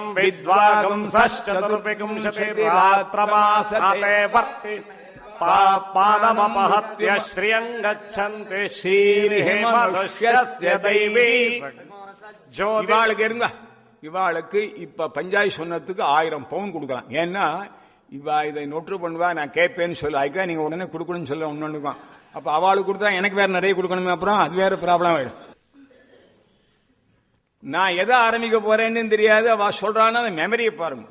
विद्वागुंसश्चतुर्विंशतिरात्रमासते वर्ति पादमपहत्य श्रियम् गच्छन्ति श्रीर्हिमनुष्यस्य दैवी ज्योति இவாளுக்கு இருங்க இவாளுக்கு இப்ப பஞ்சாய் சொன்னதுக்கு ஆயிரம் பவுன் கொடுக்கலாம் ஏன்னா இவா இதை நொற்று பண்ணுவா நான் கேட்பேன்னு சொல்லு அதுக்காக நீங்க உடனே கொடுக்கணும்னு சொல்ல ஒன்னொன்னுக்கும் அப்ப அவளுக்கு கொடுத்தா எனக்கு வேற நிறைய கொடுக்கணுமே அப்புறம் அது வேற ப்ராப்ளம் ஆயிடும் நான் எதை ஆரம்பிக்க போறேன்னு தெரியாது அவ சொல்றான்னா அந்த மெமரியை பாருங்க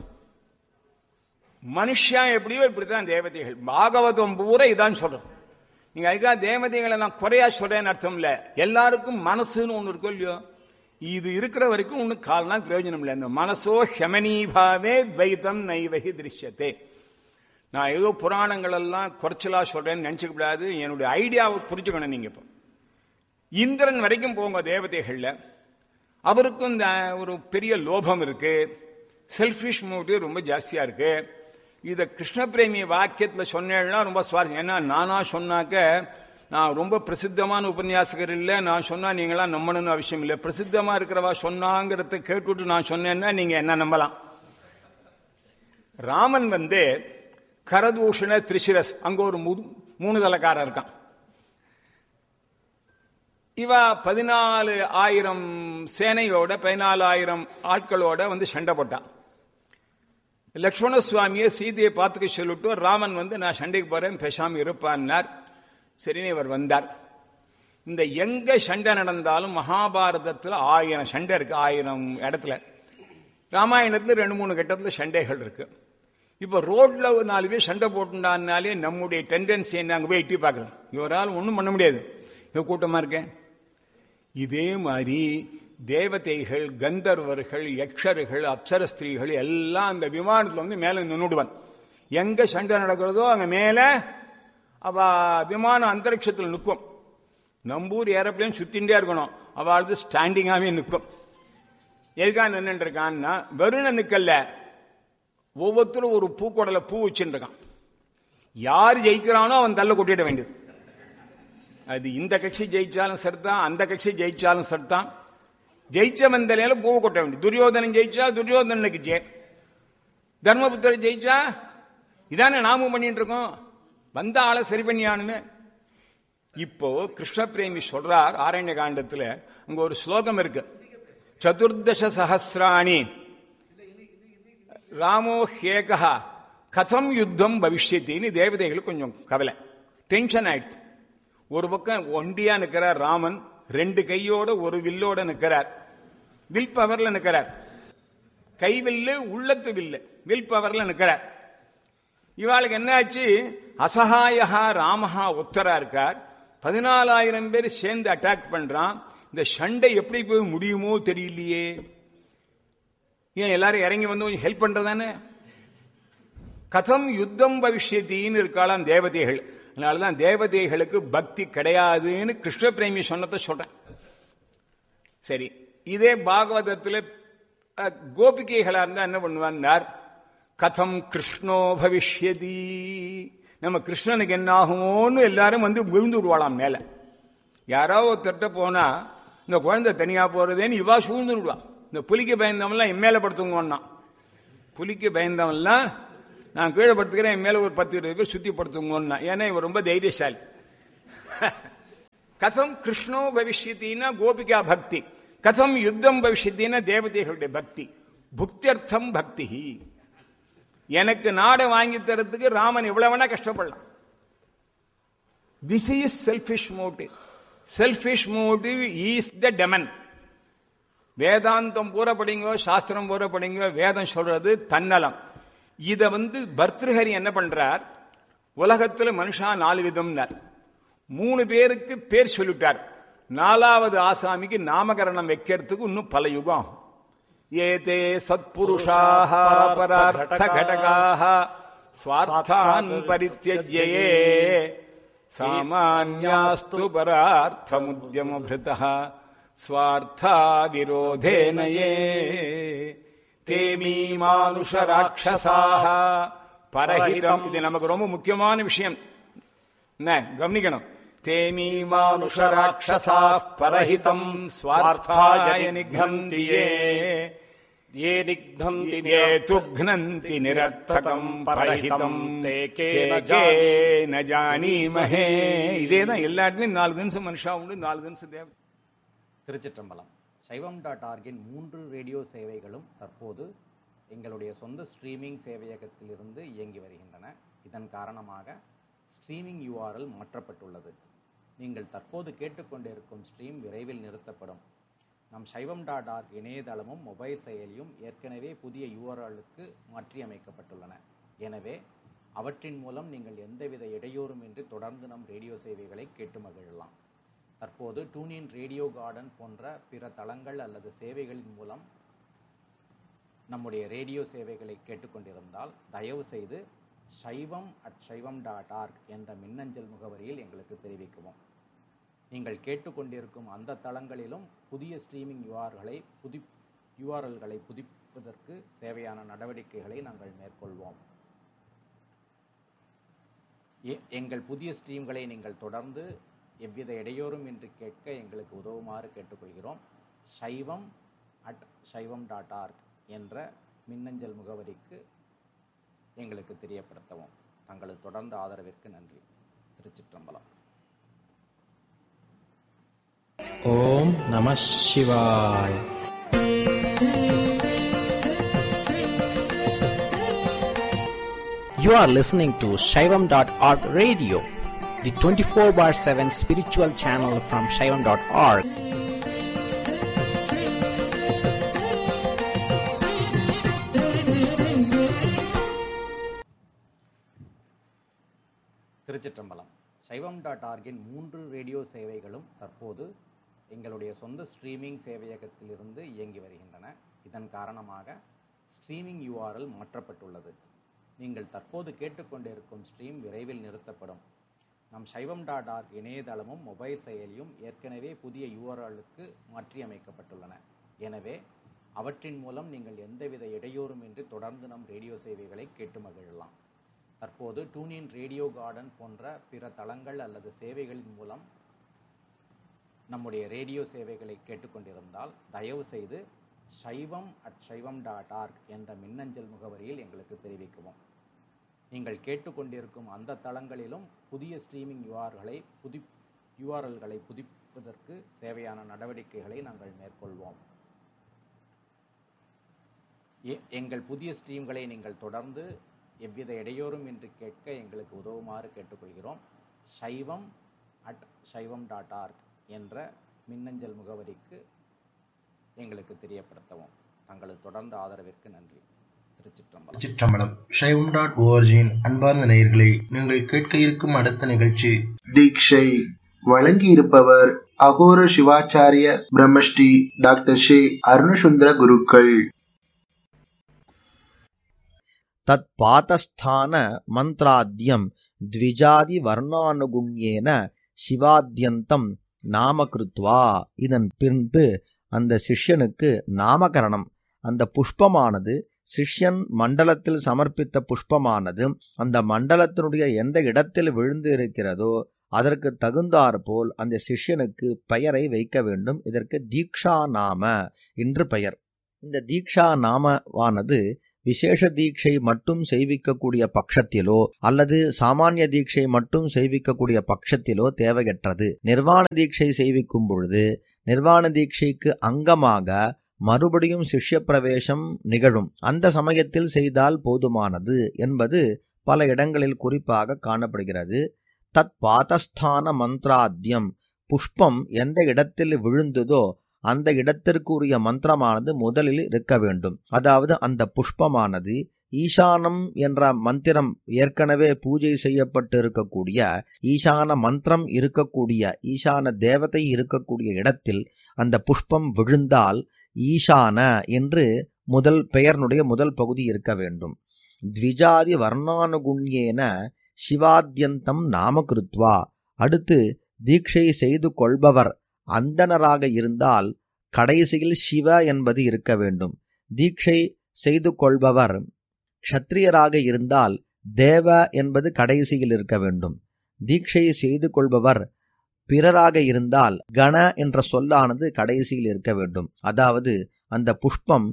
மனுஷன் எப்படியோ இப்படித்தான் தேவதைகள் பாகவதம் பூரா இதான் சொல்றோம் நீங்க அதுக்காக தேவதைகளை நான் குறையா சொல்றேன்னு அர்த்தம் இல்ல எல்லாருக்கும் மனசுன்னு ஒண்ணு இருக்கும் இல்லையோ இது இருக்கிற வரைக்கும் ஒண்ணு கால்னா பிரயோஜனம் இல்லை இந்த மனசோ ஹெமனீபாவே துவைத்தம் நைவகி திருஷ்யத்தே நான் ஏதோ புராணங்கள் எல்லாம் குறைச்சலா சொல்றேன்னு நினைச்சுக்க கூடாது என்னுடைய ஐடியாவை புரிஞ்சுக்கணும் நீங்க இப்போ இந்திரன் வரைக்கும் போங்க தேவதைகள்ல அவருக்கும் இந்த ஒரு பெரிய லோபம் இருக்கு செல்ஃபிஷ் மோட்டிவ் ரொம்ப ஜாஸ்தியா இருக்கு இத கிருஷ்ண பிரேமி வாக்கியத்துல சொன்னேன்னா ரொம்ப சுவாரஸ்யம் ஏன்னா நானா சொன்னாக்க நான் ரொம்ப பிரசித்தமான உபன்யாசகர் இல்லை நான் சொன்னா நீங்களாம் நம்பணும்னு அவசியம் இல்லை பிரசித்தமா இருக்கிறவா சொன்னாங்கிறத கேட்டுட்டு நான் சொன்னேன்னா நீங்க என்ன நம்பலாம் ராமன் வந்து கரதூஷண திரிசிரஸ் அங்க ஒரு மு- மூணு தலைக்காரன் இருக்கான் இவ பதினாலு ஆயிரம் சேனையோட பதினாலாயிரம் ஆட்களோட வந்து சண்டை போட்டான் லக்ஷ்மண சுவாமியை சீதையை பார்த்துக்க சொல்லிட்டு ராமன் வந்து நான் சண்டைக்கு போறேன் பேசாம இருப்பான்னார் சரின்னு இவர் வந்தார் இந்த எங்க சண்டை நடந்தாலும் மகாபாரதத்துல ஆயிரம் சண்டை இருக்கு ஆயிரம் இடத்துல ராமாயணத்துல ரெண்டு மூணு கட்டத்துல சண்டைகள் இருக்கு இப்ப ரோட்ல ஒரு நாலு பேர் சண்டை போட்டுட்டான்னாலே நம்முடைய டெண்டன்சி என்ன அங்க போய் எட்டி பார்க்கலாம் இவரால் ஒன்றும் பண்ண முடியாது இவ கூட்டமா இருக்கேன் இதே மாதிரி தேவதைகள் கந்தர்வர்கள் யக்ஷர்கள் அப்சர ஸ்திரீகள் எல்லாம் அந்த விமானத்துல வந்து மேல நின்னுடுவான் எங்க சண்டை நடக்கிறதோ அங்க மேல அவ விமானம் அந்தரிக்ஷத்தில் நிற்கும் நம்பூர் ஏரோப்ளேன் சுத்திண்டே இருக்கணும் அவள் ஸ்டாண்டிங்காவே நிற்கும் எதுக்காக நின்றுட்டு இருக்கான்னா வெறும் நிக்கல்ல ஒவ்வொருத்தரும் ஒரு பூக்கொடல பூ வச்சுட்டு இருக்கான் யார் ஜெயிக்கிறானோ அவன் தள்ள கொட்டிட வேண்டியது அது இந்த கட்சி ஜெயிச்சாலும் சரிதான் அந்த கட்சி ஜெயிச்சாலும் சரிதான் ஜெயிச்சவன் தலையில பூவை கொட்ட வேண்டியது துரியோதனன் ஜெயிச்சா துரியோதனனுக்கு ஜெயம் தர்மபுத்திரர் ஜெயிச்சா இதானே நாமும் பண்ணிட்டு இருக்கோம் வந்த ஆளை சரி பண்ணியானுமே இப்போ கிருஷ்ண பிரேமி சொல்றார் ஆரண்ய காண்டத்துல அங்க ஒரு ஸ்லோகம் இருக்கு சதுர்தச சஹசிராணி ராமோ ஹேகா கதம் யுத்தம் பவிஷ்யத்தின்னு தேவதைகளுக்கு கொஞ்சம் கவலை டென்ஷன் ஆயிடுச்சு ஒரு பக்கம் ஒண்டியா நிக்கிறார் ராமன் ரெண்டு கையோட ஒரு வில்லோட நிக்கிறார் வில் பவர்ல நிக்கிறார் கை வில்லு உள்ளத்து வில்லு வில் பவர்ல நிக்கிறார் இவாளுக்கு என்னாச்சு அசகாயகா ராமஹா உத்தரா இருக்கார் பதினாலாயிரம் பேர் சேர்ந்து அட்டாக் பண்றான் இந்த சண்டை எப்படி போய் முடியுமோ தெரியலையே ஏன் எல்லாரும் இறங்கி வந்து கொஞ்சம் ஹெல்ப் பண்றதானே கதம் யுத்தம் பவிஷ்யத்தின்னு இருக்காளாம் தேவதைகள் அதனாலதான் தேவதைகளுக்கு பக்தி கிடையாதுன்னு கிருஷ்ண பிரேமி சொன்னதை சொல்றேன் சரி இதே பாகவதத்துல அஹ், கோபிகைகளா இருந்தா என்ன பண்ணுவான்னார் கதம் கிருஷ்ணோ பவிஷ்யதி நம்ம கிருஷ்ணனுக்கு என்ன ஆகுமோன்னு எல்லாரும் வந்து விழுந்து விடுவாளாம் மேல யாராவது ஒருத்தர்ட்ட போனா இந்த குழந்தை தனியா போறதேன்னு இவா சூழ்ந்து விடுவா இந்த புலிக்கு பயந்தவன்லாம் என் மேல படுத்துங்கன்னான் புலிக்கு பயந்தவன்லாம் நான் கீழே படுத்துக்கிறேன் என் மேல ஒரு பத்து இருபது பேர் சுத்தி படுத்துங்கன்னா ஏன்னா இவர் ரொம்ப தைரியசாலி கதம் கிருஷ்ணோ பவிஷ்யத்தின்னா கோபிகா பக்தி கதம் யுத்தம் பவிஷ்யத்தின்னா தேவதைகளுடைய பக்தி புக்தியர்த்தம் பக்தி எனக்கு நாடை வாங்கி தரத்துக்கு ராமன் எவ்வளவு வேணா கஷ்டப்படலாம் this is selfish motive selfish motive is the demon வேதாந்தம் பூரா படிங்க சாஸ்திரம் பூரா படிங்க வேதம் சொல்றது தன்னலம் இத வந்து பர்திருஹரி என்ன பண்றார் உலகத்துல மனுஷா நாலு விதம்னார் மூணு பேருக்கு பேர் சொல்லிட்டார் நாலாவது ஆசாமிக்கு நாமகரணம் வைக்கிறதுக்கு இன்னும் பல யுகம் ஆகும். ஏதே சத்புருஷாக பரார்த்த கடகாக ஸ்வார்த்தான் பரித்தியஜ்யே சாமான்யாஸ்து பரார்த்தமுத்யமபிருதः ஸ்வார்த்தா விரோதேன ये ते மீமானுஷ ராட்சசாக பரஹிதம் இது நமக்கு ரொம்ப முக்கியமான விஷயம் என்ன கவனிக்கணும் ते மீமானுஷ ராட்சசா பரஹிதம் ஸ்வார்த்தாய நிகந்தி ये ये निघ्नन्ति ये तुघ्नन्ति निरर्थकम् பரஹிதம் ते கே केन ந ஜானீமஹே இதே தான் எல்லா இடத்துலையும் நாலு தினசம் மனுஷா உண்டு நாலு தினசம் தேவை திருச்சிற்றம்பலம் சைவம் டாட் ஆர்கின் மூன்று ரேடியோ சேவைகளும் தற்போது எங்களுடைய சொந்த ஸ்ட்ரீமிங் சேவையகத்திலிருந்து இயங்கி வருகின்றன இதன் காரணமாக ஸ்ட்ரீமிங் யூஆர்எல் மாற்றப்பட்டுள்ளது நீங்கள் தற்போது கேட்டுக்கொண்டிருக்கும் ஸ்ட்ரீம் விரைவில் நிறுத்தப்படும் நம் சைவம் டாட் ஆர்க் இணையதளமும் மொபைல் செயலியும் ஏற்கனவே புதிய யூஆர்எலுக்கு மாற்றியமைக்கப்பட்டுள்ளன எனவே அவற்றின் மூலம் நீங்கள் எந்தவித இடையூறுமின்றி தொடர்ந்து நம் ரேடியோ சேவைகளை கேட்டு மகிழலாம் தற்போது டூனின் ரேடியோ கார்டன் போன்ற பிற தளங்கள் அல்லது சேவைகளின் மூலம் நம்முடைய ரேடியோ சேவைகளை கேட்டுக்கொண்டிருந்தால் தயவு செய்து சைவம் அட் சைவம் டாட் ஆர்க் என்ற மின்னஞ்சல் முகவரியில் எங்களுக்கு தெரிவிக்கவும் நீங்கள் கேட்டுக்கொண்டிருக்கும் அந்த தளங்களிலும் புதிய ஸ்ட்ரீமிங் யூஆர்களை புதி யூஆர்எல்களை புதுப்பிப்பதற்கு தேவையான நடவடிக்கைகளை நாங்கள் மேற்கொள்வோம் எ- எங்கள் புதிய ஸ்ட்ரீம்களை நீங்கள் தொடர்ந்து எவ்வித இடையூறும் இன்றி கேட்க எங்களுக்கு உதவுமாறு கேட்டுக்கொள்கிறோம் சைவம் அட் சைவம் டாட் ஆர்க் என்ற மின்னஞ்சல் முகவரிக்கு எங்களுக்கு தெரியப்படுத்தவும் தங்களது தொடர்ந்த ஆதரவிற்கு நன்றி திருச்சிற்றம்பலம் ஓம் நம சிவாய் You are listening to Shaivam.org radio, the 24 bar 7 spiritual channel from Shaivam.org. திருச்சிற்றம்பலம் சைவம் டாட் ஆர்கின் மூன்று ரேடியோ சேவைகளும் தற்போது எங்களுடைய சொந்த ஸ்ட்ரீமிங் சேவையகத்திலிருந்து இயங்கி வருகின்றன இதன் காரணமாக ஸ்ட்ரீமிங் யூஆர்எல் மாற்றப்பட்டுள்ளது நீங்கள் தற்போது கேட்டுக்கொண்டிருக்கும் ஸ்ட்ரீம் விரைவில் நிறுத்தப்படும் நம் சைவம் டாட் ஆர்க் இணையதளமும் மொபைல் செயலியும் ஏற்கனவே புதிய யூஆர்எலுக்கு மாற்றியமைக்கப்பட்டுள்ளன எனவே அவற்றின் மூலம் நீங்கள் எந்தவித இடையூறுமின்றி தொடர்ந்து நம் ரேடியோ சேவைகளை கேட்டு மகிழலாம் தற்போது டூனின் ரேடியோ கார்டன் போன்ற பிற தளங்கள் அல்லது சேவைகளின் மூலம் நம்முடைய ரேடியோ சேவைகளை கேட்டுக்கொண்டிருந்தால் தயவு செய்து சைவம் அட் சைவம் டாட் ஆர்க் என்ற மின்னஞ்சல் முகவரியில் எங்களுக்கு தெரிவிக்கவும் நீங்கள் கேட்டுக்கொண்டிருக்கும் அந்த தளங்களிலும் புதிய ஸ்ட்ரீமிங் யூஆர்களை புதி யூஆர்எல்களை புதுப்பிப்பதற்கு தேவையான நடவடிக்கைகளை நாங்கள் மேற்கொள்வோம் எ- எங்கள் புதிய ஸ்ட்ரீம்களை நீங்கள் தொடர்ந்து எவ்வித இடையூறும் இன்றி கேட்க எங்களுக்கு உதவுமாறு கேட்டுக்கொள்கிறோம் சைவம் அட் சைவம் டாட் ஆர்க் என்ற மின்னஞ்சல் முகவரிக்கு எங்களுக்கு தெரியப்படுத்தவும் தங்களது தொடர்ந்த ஆதரவிற்கு நன்றி திருச்சிற்றம்பலம் சிற்றம்பலம் சைவம் டாட் ஓஆர்ஜியின் அன்பார்ந்த நேயர்களே நீங்கள் கேட்க இருக்கும் அடுத்த நிகழ்ச்சி தீட்சை வழங்கியிருப்பவர் அகோர சிவாச்சாரிய பிரம்மஸ்ரீ டாக்டர் ஷே அருணசுந்தர குருக்கள் தத்பாதஸ்தான மந்த்ராத்யம் த்விஜாதி வர்ணானுகுண்யேன சிவாத்யந்தம் நாமகிருத்வா இதன் பின்பு அந்த சிஷ்யனுக்கு நாமகரணம் அந்த புஷ்பமானது சிஷ்யன் மண்டலத்தில் சமர்ப்பித்த புஷ்பமானது அந்த மண்டலத்தினுடைய எந்த இடத்தில் விழுந்து இருக்கிறதோ அதற்கு தகுந்தாற்போல் அந்த சிஷ்யனுக்கு பெயரை வைக்க வேண்டும் இதற்கு தீக்ஷா நாம என்று பெயர் இந்த தீக்ஷா நாமவானது விசேஷ தீட்சை மட்டும் செய்விக்கக்கூடிய பட்சத்திலோ அல்லது சாமானிய தீட்சை மட்டும் செய்விக்கக்கூடிய பட்சத்திலோ தேவையற்றது நிர்வாண தீட்சை செய்விக்கும் பொழுது நிர்வாண தீட்சைக்கு அங்கமாக மறுபடியும் சிஷ்ய பிரவேசம் நிகழும் அந்த சமயத்தில் செய்தால் போதுமானது என்பது பல இடங்களில் குறிப்பாக காணப்படுகிறது தத் பாதஸ்தான மந்த்ராத்யம் புஷ்பம் எந்த இடத்தில் விழுந்ததோ அந்த இடத்திற்குரிய மந்திரமானது முதலில் இருக்க வேண்டும் அதாவது அந்த புஷ்பமானது ஈசானம் என்ற மந்திரம் ஏற்கனவே பூஜை செய்யப்பட்டு இருக்கக்கூடிய ஈசான மந்திரம் இருக்கக்கூடிய ஈசான தேவதை இருக்கக்கூடிய இடத்தில் அந்த புஷ்பம் விழுந்தால் ஈசான என்று முதல் பெயர்னுடைய முதல் பகுதி இருக்க வேண்டும் த்விஜாதி வர்ணானுகுண்யேன சிவாத்யந்தம் நாமகிருத்வா அடுத்து தீட்சை செய்து கொள்பவர் அந்தணராக இருந்தால் கடைசியில் சிவ என்பது இருக்க வேண்டும் தீட்சை செய்து கொள்பவர் க்ஷத்திரியராக இருந்தால் தேவ என்பது கடைசியில் இருக்க வேண்டும் தீட்சை செய்து கொள்பவர் பிறராக இருந்தால் கண என்ற சொல்லானது கடைசியில் இருக்க வேண்டும் அதாவது அந்த புஷ்பம்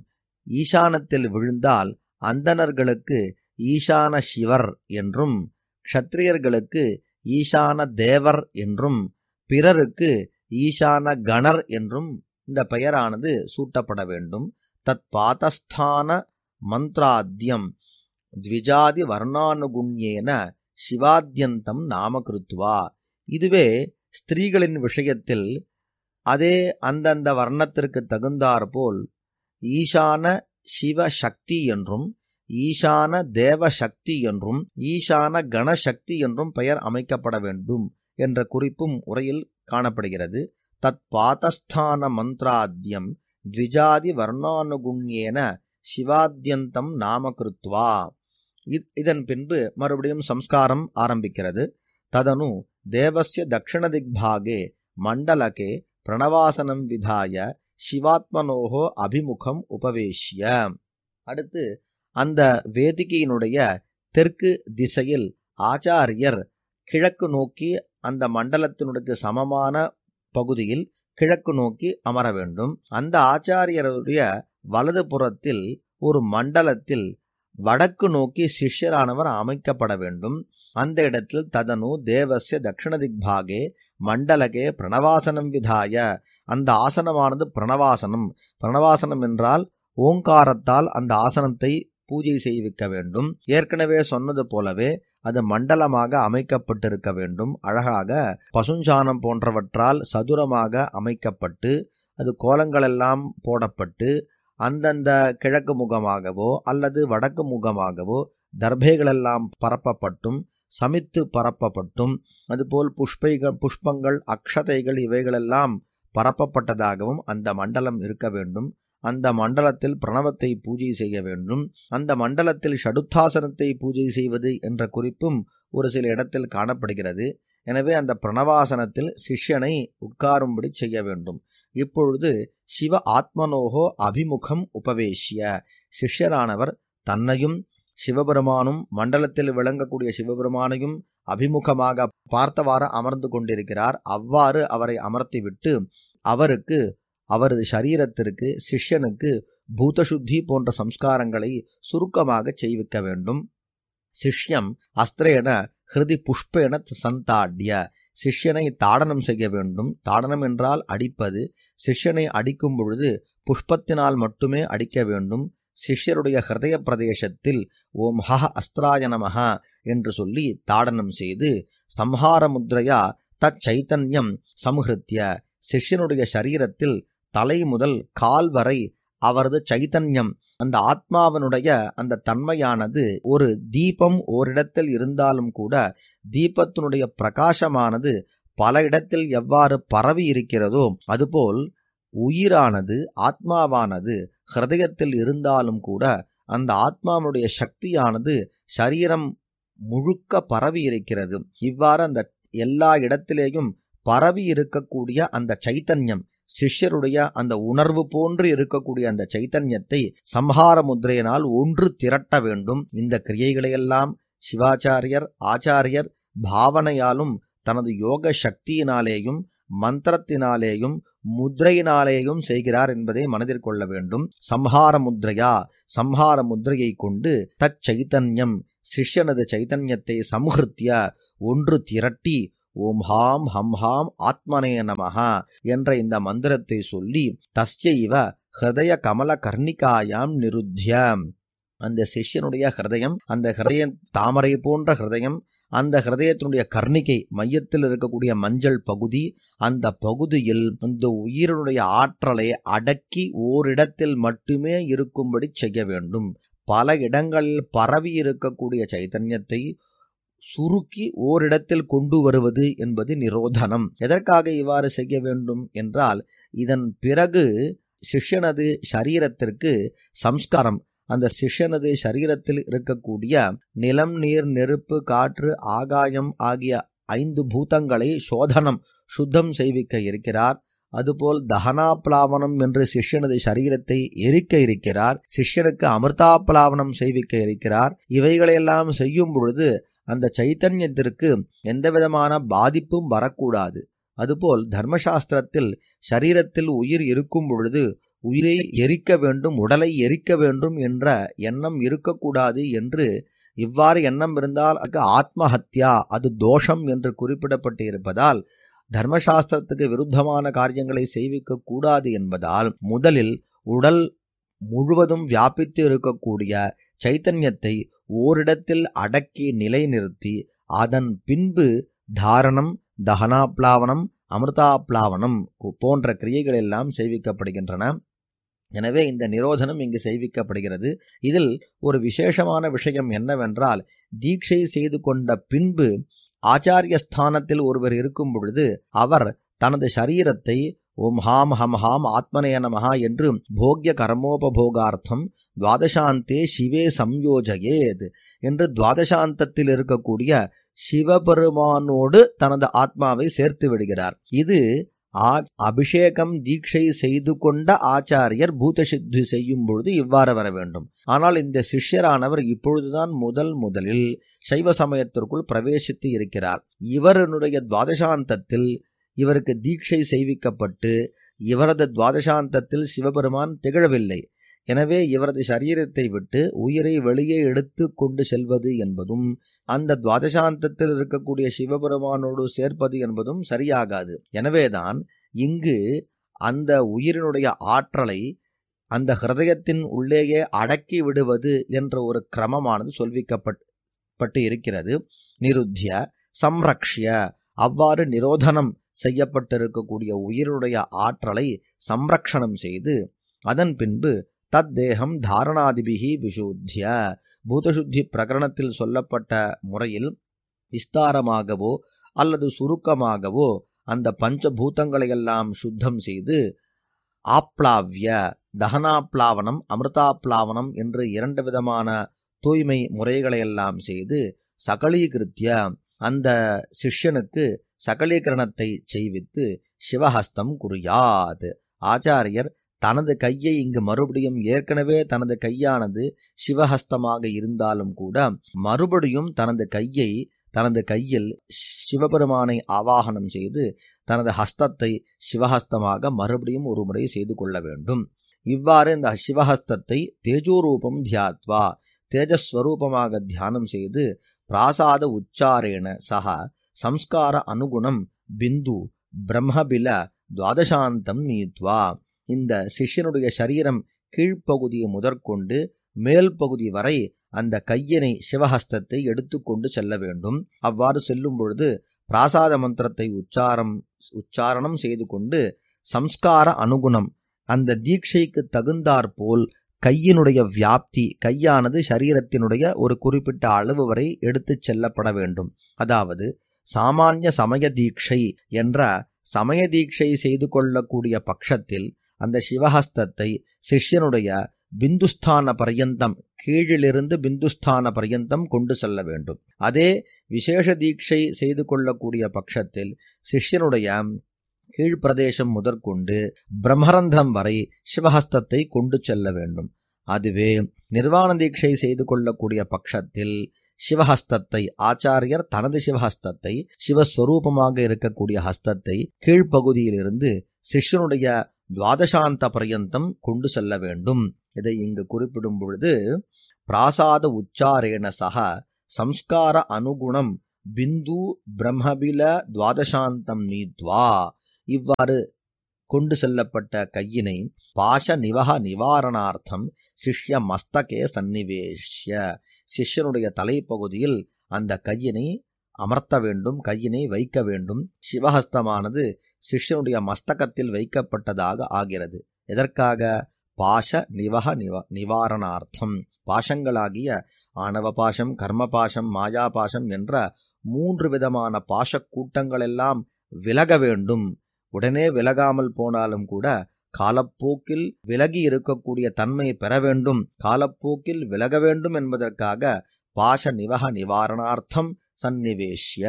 ஈசானத்தில் விழுந்தால் அந்தணர்களுக்கு ஈசான சிவர் என்றும் க்ஷத்திரியர்களுக்கு ஈசான தேவர் என்றும் பிறருக்கு ஈசான கணர் என்றும் இந்த பெயரானது சூட்டப்பட வேண்டும் தத் பாதஸ்தான மந்த்ராத்தியம் த்விஜாதி வர்ணானுகுண்யேன சிவாத்யந்தம் நாமகிருத்வா இதுவே ஸ்திரீகளின் விஷயத்தில் அதே அந்தந்த வர்ணத்திற்கு தகுந்தாற்போல் ஈசான சிவ சக்தி என்றும் ஈசான தேவ சக்தி என்றும் ஈசான கணசக்தி என்றும் பெயர் அமைக்கப்பட வேண்டும் என்ற குறிப்பும் உரையில் காணப்படுகிறது தத் பாதஸ்தான மந்த்ராத்தியம் த்விஜாதி வர்ணானுகுண்யேன சிவாத்யந்தம் நாமகிருத்வா இதன் பின்பு மறுபடியும் சம்ஸ்காரம் ஆரம்பிக்கிறது ததனு தேவஸ்ய தக்ஷிண திக்பாகே மண்டலகே பிரணவாசனம் விதாய சிவாத்மனோகோ அபிமுகம் உபவேஷ்ய அடுத்து அந்த வேதிகையினுடைய தெற்கு திசையில் ஆச்சாரியர் கிழக்கு நோக்கி அந்த மண்டலத்தினுடைய சமமான பகுதியில் கிழக்கு நோக்கி அமர வேண்டும் அந்த ஆச்சாரியருடைய வலது புறத்தில் ஒரு மண்டலத்தில் வடக்கு நோக்கி சிஷ்யரானவர் அமைக்கப்பட வேண்டும் அந்த இடத்தில் ததனு தேவசிய தட்சிண திக்பாகே மண்டலகே பிரணவாசனம் விதாய அந்த ஆசனமானது பிரணவாசனம் பிரணவாசனம் என்றால் ஓங்காரத்தால் அந்த ஆசனத்தை பூஜை செய்விக்க வேண்டும் ஏற்கனவே சொன்னது போலவே அது மண்டலமாக அமைக்கப்பட்டிருக்க வேண்டும் அழகாக பசுஞ்சானம் போன்றவற்றால் சதுரமாக அமைக்கப்பட்டு அது கோலங்களெல்லாம் போடப்பட்டு அந்தந்த கிழக்கு முகமாகவோ அல்லது வடக்கு முகமாகவோ தர்பைகளெல்லாம் பரப்பப்பட்டும் சமித்து பரப்பப்பட்டும் அதுபோல் புஷ்பைகள் புஷ்பங்கள் அக்ஷதைகள் இவைகளெல்லாம் பரப்பப்பட்டதாகவும் அந்த மண்டலம் இருக்க வேண்டும் அந்த மண்டலத்தில் பிரணவத்தை பூஜை செய்ய வேண்டும் அந்த மண்டலத்தில் ஷடுத்தாசனத்தை பூஜை செய்வது என்ற குறிப்பும் ஒரு சில இடத்தில் காணப்படுகிறது எனவே அந்த பிரணவாசனத்தில் சிஷ்யனை உட்காரும்படி செய்ய வேண்டும் இப்பொழுது சிவ ஆத்மனோகோ அபிமுகம் உபவேசிய சிஷ்யரானவர் தன்னையும் சிவபெருமானும் மண்டலத்தில் விளங்கக்கூடிய சிவபெருமானையும் அபிமுகமாக பார்த்தவாறு அமர்ந்து கொண்டிருக்கிறார் அவ்வாறு அவரை அமர்த்திவிட்டு அவருக்கு அவரது சரீரத்திற்கு சிஷ்யனுக்கு பூதசுத்தி போன்ற சம்ஸ்காரங்களை சுருக்கமாக செய்விக்க வேண்டும் சிஷ்யம் அஸ்திரேன ஹிருதி புஷ்பேன சந்தாடிய சிஷ்யனை தாடனம் செய்ய வேண்டும் தாடனம் என்றால் அடிப்பது சிஷ்யனை அடிக்கும் பொழுது புஷ்பத்தினால் மட்டுமே அடிக்க வேண்டும் சிஷ்யருடைய ஹிருதய பிரதேசத்தில் ஓம் ஹஹ அஸ்திராய நமஹ என்று சொல்லி தாடனம் செய்து சம்ஹார முத்ரையா தச் சைத்தன்யம் சம்ஹிருத்திய சிஷ்யனுடைய சரீரத்தில் தலை முதல் கால் வரை அவரது சைத்தன்யம் அந்த ஆத்மாவனுடைய அந்த தன்மையானது ஒரு தீபம் ஓரிடத்தில் இருந்தாலும் கூட தீபத்தினுடைய பிரகாசமானது பல இடத்தில் எவ்வாறு பரவி இருக்கிறதோ அதுபோல் உயிரானது ஆத்மாவானது ஹிருதயத்தில் இருந்தாலும் கூட அந்த ஆத்மாவுடைய சக்தியானது சரீரம் முழுக்க பரவி இருக்கிறது இவ்வாறு அந்த எல்லா இடத்திலேயும் பரவி இருக்கக்கூடிய அந்த சைத்தன்யம் சிஷ்யருடைய அந்த உணர்வு போன்று இருக்கக்கூடிய அந்த சைத்தன்யத்தை சம்ஹார முத்திரையினால் ஒன்று திரட்ட வேண்டும் இந்த கிரியைகளையெல்லாம் சிவாச்சாரியர் ஆச்சாரியர் பாவனையாலும் தனது யோக சக்தியினாலேயும் மந்திரத்தினாலேயும் முத்ரையினாலேயும் செய்கிறார் என்பதை மனதில் கொள்ள வேண்டும் சம்ஹார முத்ரையா சம்ஹார முத்ரையை கொண்டு தச்சைத்தன்யம் சிஷ்யனது சைத்தன்யத்தை சம்ஹிருத்திய ஒன்று திரட்டி ஓம் ஹாம் ஹம் ஹாம் ஆத்மனே நமஹா என்ற இந்த மந்திரத்தை சொல்லி தஸ்யைவ ஹிருதய கமல கர்ணிகாயாம் நிருத்திய அந்த சிஷ்யனுடைய ஹிருதயம் அந்த ஹிருதய தாமரை போன்ற ஹிருதயம் அந்த ஹிருதயத்தினுடைய கர்ணிகை மையத்தில் இருக்கக்கூடிய மஞ்சள் பகுதி அந்த பகுதியில் இந்த உயிரினுடைய ஆற்றலை அடக்கி ஓரிடத்தில் மட்டுமே இருக்கும்படி செய்ய வேண்டும் பல இடங்களில் பரவி இருக்கக்கூடிய சைத்தன்யத்தை சுருக்கி ஓரிடத்தில் கொண்டு வருவது என்பது நிரோதனம் எதற்காக இவ்வாறு செய்ய வேண்டும் என்றால் இதன் பிறகு சிஷ்யனது சரீரத்திற்கு சம்ஸ்காரம் அந்த சிஷ்யனது சரீரத்தில் இருக்கக்கூடிய நிலம் நீர் நெருப்பு காற்று ஆகாயம் ஆகிய ஐந்து பூதங்களை சோதனம் சுத்தம் செய்விக்க இருக்கிறார் அதுபோல் தகனாப்லாவனம் என்று சிஷ்யனது சரீரத்தை எரிக்க இருக்கிறார் சிஷ்யனுக்கு அமிர்தாப்லாவனம் செய்விக்க இருக்கிறார் இவைகளையெல்லாம் செய்யும் பொழுது அந்த சைத்தன்யத்திற்கு எந்த விதமான பாதிப்பும் வரக்கூடாது அதுபோல் தர்மசாஸ்திரத்தில் சரீரத்தில் உயிர் இருக்கும் பொழுது உயிரை எரிக்க வேண்டும் உடலை எரிக்க வேண்டும் என்ற எண்ணம் இருக்கக்கூடாது என்று இவ்வாறு எண்ணம் இருந்தால் அதுக்கு ஆத்மஹத்யா அது தோஷம் என்று குறிப்பிடப்பட்டு இருப்பதால் தர்மசாஸ்திரத்துக்கு விருத்தமான காரியங்களை செய்விக்க கூடாது என்பதால் முதலில் உடல் முழுவதும் வியாபித்து இருக்கக்கூடிய சைத்தன்யத்தை ஓரிடத்தில் அடக்கி நிலைநிறுத்தி அதன் பின்பு தாரணம் தகனாப்லாவனம் அமிர்தாப்லாவனம் போன்ற கிரியைகள் எல்லாம் செய்விக்கப்படுகின்றன எனவே இந்த நிரோதனம் இங்கு செய்விக்கப்படுகிறது இதில் ஒரு விசேஷமான விஷயம் என்னவென்றால் தீட்சை செய்து கொண்ட பின்பு ஆச்சாரிய ஸ்தானத்தில் ஒருவர் இருக்கும் பொழுது அவர் தனது சரீரத்தை ஓம் ஹாம் ஹம் ஹாம் ஆத்மனே நமஹா என்று போக்ய கர்மோபபோகார்த்தம் துவாதசாந்தே சிவே சம்யோஜயேத் என்று துவாதசாந்தத்தில் இருக்கக்கூடிய சிவபெருமானோடு தனது ஆத்மாவை சேர்த்து விடுகிறார் இது அபிஷேகம் தீட்சை செய்து கொண்ட ஆச்சாரியர் பூத சித்தி செய்யும் பொழுது இவ்வாறு வர வேண்டும் ஆனால் இந்த சிஷ்யரானவர் இப்பொழுதுதான் முதல் முதலில் சைவ சமயத்திற்குள் பிரவேசித்து இருக்கிறார் இவருடைய துவாதசாந்தத்தில் இவருக்கு தீட்சை செய்விக்கப்பட்டு இவரது துவாதசாந்தத்தில் சிவபெருமான் திகழவில்லை எனவே இவரது சரீரத்தை விட்டு உயிரை வெளியே எடுத்து கொண்டு செல்வது என்பதும் அந்த துவாதசாந்தத்தில் இருக்கக்கூடிய சிவபெருமானோடு சேர்ப்பது என்பதும் சரியாகாது எனவேதான் இங்கு அந்த உயிரினுடைய ஆற்றலை அந்த ஹிருதயத்தின் உள்ளேயே அடக்கி விடுவது என்ற ஒரு கிரமமானது சொல்விக்கப்பட்டு இருக்கிறது நிருத்திய சம்ரக்ஷிய அவ்வாறு நிரோதனம் செய்யப்பட்டிருக்கக்கூடிய உயிரினுடைய ஆற்றலை சம்ரக்ஷணம் செய்து அதன் பின்பு தத்தேகம் தாரணாதிபிகி விசுத்திய பூதசுத்தி பிரகரணத்தில் சொல்லப்பட்ட முறையில் விஸ்தாரமாகவோ அல்லது சுருக்கமாகவோ அந்த பஞ்சபூதங்களையெல்லாம் சுத்தம் செய்து ஆப்ளாவிய தகனாப்ளாவனம் அமிர்தாப்ளாவனம் என்று இரண்டு விதமான தூய்மை முறைகளையெல்லாம் செய்து சகலீகிருத்திய அந்த சிஷ்யனுக்கு சகலீகரணத்தை செய்வித்து சிவஹஸ்தம் குறியாது ஆச்சாரியர் தனது கையை இங்கு மறுபடியும் ஏற்கனவே தனது கையானது சிவஹஸ்தமாக இருந்தாலும் கூட மறுபடியும் தனது கையை தனது கையில் சிவபெருமானை ஆவாகனம் செய்து தனது ஹஸ்தத்தை சிவஹஸ்தமாக மறுபடியும் ஒரு முறை செய்து கொள்ள வேண்டும் இவ்வாறு இந்த சிவஹஸ்தத்தை தேஜோரூபம் தியாத்வா தேஜஸ்வரூபமாக தியானம் செய்து பிராசாத உச்சாரேன சக சம்ஸ்கார அனுகுணம் பிந்து பிரம்மபில துவாதசாந்தம் நீத்வா இந்த சிஷ்யனுடைய சரீரம் கீழ்ப்பகுதியை முதற்கொண்டு மேல் பகுதி வரை அந்த கையினை சிவஹஸ்தத்தை எடுத்துக்கொண்டு செல்ல வேண்டும் அவ்வாறு செல்லும் பொழுது பிராசாத மந்திரத்தை உச்சாரம் உச்சாரணம் செய்து கொண்டு சம்ஸ்கார அனுகுணம் அந்த தீட்சைக்கு தகுந்தாற்போல் கையினுடைய வியாப்தி கையானது சரீரத்தினுடைய ஒரு குறிப்பிட்ட அளவு வரை எடுத்துச் செல்லப்பட வேண்டும் அதாவது சாமானிய சமய தீட்சை என்ற சமய தீட்சை செய்து கொள்ளக்கூடிய பட்சத்தில் அந்த சிவஹஸ்தத்தை சிஷ்யனுடைய பிந்துஸ்தான பர்யந்தம் கீழிலிருந்து பிந்துஸ்தான பர்யந்தம் கொண்டு செல்ல வேண்டும் அதே விசேஷ தீட்சை செய்து கொள்ளக்கூடிய பட்சத்தில் சிஷ்யனுடைய கீழ்ப்பிரதேசம் முதற்கொண்டு பிரம்மரந்தம் வரை சிவஹஸ்தத்தை கொண்டு செல்ல வேண்டும் அதுவே நிர்வாண தீட்சை செய்து கொள்ளக்கூடிய பட்சத்தில் சிவஹஸ்தத்தை ஆச்சாரியர் தனது சிவஹஸ்தத்தை சிவஸ்வரூபமாக இருக்கக்கூடிய ஹஸ்தத்தை கீழ்ப்பகுதியிலிருந்து சிஷ்யனுடைய துவாதசாந்த பர்யந்தம் கொண்டு செல்ல வேண்டும் இதை இங்கு குறிப்பிடும் பொழுது பிராசாத உச்சாரேன சக சம்ஸ்கார அனுகுணம் பிந்து பிரம்மபில துவாதசாந்தம் நீத்வா இவ்வாறு கொண்டு செல்லப்பட்ட கையினை பாஷ நிவக நிவாரணார்த்தம் சிஷ்ய மஸ்தகே சந்நிவேஷ்ய சிஷ்யனுடைய தலைப்பகுதியில் அந்த கையினை அமர்த்த வேண்டும் கையினை வைக்க வேண்டும் சிவஹஸ்தமானது சிஷ்யனுடைய மஸ்தகத்தில் வைக்கப்பட்டதாக ஆகிறது எதற்காக பாஷ நிவக நிவ நிவாரணார்த்தம் பாஷங்களாகிய ஆணவ பாஷம் கர்ம பாஷம் மாயா பாஷம் என்ற மூன்று விதமான பாஷக் கூட்டங்களெல்லாம் விலக வேண்டும் உடனே விலகாமல் போனாலும் கூட காலப்போக்கில் விலகி இருக்கக்கூடிய தன்மை பெற வேண்டும் காலப்போக்கில் விலக வேண்டும் என்பதற்காக பாஷ நிவக நிவாரணார்த்தம் சந்நிவேஷ்ய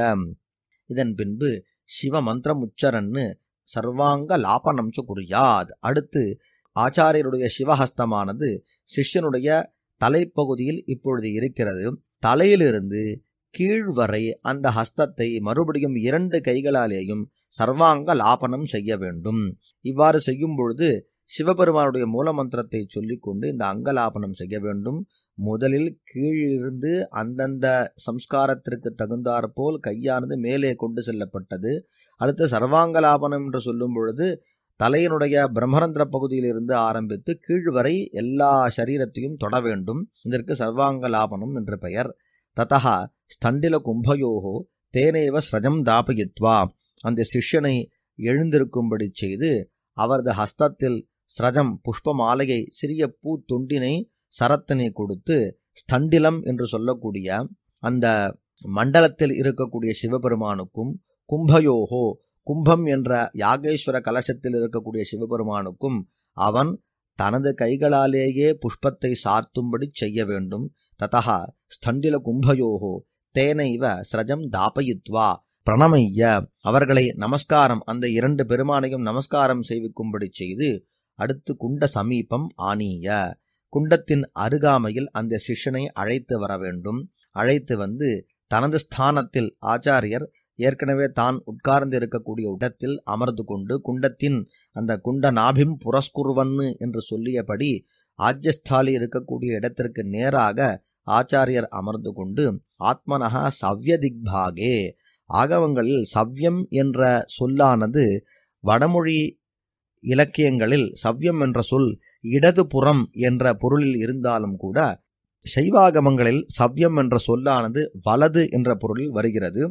இதன் பின்பு சிவ மந்திரம் உச்சரன்னு சர்வாங்க லாபனம் சு குறியாத் அடுத்து ஆச்சாரியருடைய சிவஹஸ்தமானது சிஷ்யனுடைய தலைப்பகுதியில் இப்பொழுது இருக்கிறது தலையிலிருந்து கீழ் வரை அந்த ஹஸ்தத்தை மறுபடியும் இரண்டு கைகளாலேயும் சர்வாங்க லாபனம் செய்ய வேண்டும் இவ்வாறு செய்யும் பொழுது சிவபெருமானுடைய மூல மந்திரத்தை சொல்லிக்கொண்டு இந்த அங்கலாபனம் செய்ய வேண்டும் முதலில் கீழிருந்து அந்தந்த சம்ஸ்காரத்திற்கு தகுந்தாற்போல் கையானது மேலே கொண்டு செல்லப்பட்டது அடுத்து சர்வாங்கலாபனம் என்று சொல்லும் பொழுது தலையினுடைய பிரம்மரந்திர பகுதியிலிருந்து ஆரம்பித்து கீழ் வரை எல்லா சரீரத்தையும் தொட வேண்டும் இதற்கு சர்வாங்கலாபனம் என்று பெயர் ததா ஸ்தண்டில கும்பயோகோ தேனேவ ஸ்ரஜம் தாபயித்வா அந்த சிஷ்யனை எழுந்திருக்கும்படி செய்து அவரது ஹஸ்தத்தில் ஸ்ரஜம் புஷ்ப மாலையை சிறிய பூ தொண்டினை சரத்தினை கொடுத்து ஸ்தண்டிலம் என்று சொல்லக்கூடிய அந்த மண்டலத்தில் இருக்கக்கூடிய சிவபெருமானுக்கும் கும்பயோகோ கும்பம் என்ற யாகேஸ்வர கலசத்தில் இருக்கக்கூடிய சிவபெருமானுக்கும் அவன் தனது கைகளாலேயே புஷ்பத்தை சார்த்தும்படி செய்ய வேண்டும் ததா ஸ்தண்டில கும்பயோகோ தேனைவ ஸ்ரஜம் தாபயித்வா பிரணமைய அவர்களை நமஸ்காரம் அந்த இரண்டு பெருமானையும் நமஸ்காரம் செய்விக்கும்படி செய்து அடுத்து குண்ட சமீபம் ஆனீய குண்டத்தின் அருகாமையில் அந்த சிஷ்யனை அழைத்து வர வேண்டும் அழைத்து வந்து தனது ஸ்தானத்தில் ஆச்சாரியர் ஏற்கனவே தான் உட்கார்ந்து இருக்கக்கூடிய இடத்தில் அமர்ந்து கொண்டு குண்டத்தின் அந்த குண்ட நாபிம் புரஸ்குருவன்னு என்று சொல்லியபடி ஆஜ்யஸ்தாலி இருக்கக்கூடிய இடத்திற்கு நேராக ஆச்சாரியர் அமர்ந்து கொண்டு ஆத்மனகா சவ்ய திக்பாகே ஆகவங்களில் சவ்யம் என்ற சொல்லானது வடமொழி இலக்கியங்களில் சவ்யம் என்ற சொல் இடதுபுறம் என்ற பொருளில் இருந்தாலும் கூட சைவாகமங்களில் சவ்யம் என்ற சொல்லானது வலது என்ற பொருளில் வருகிறது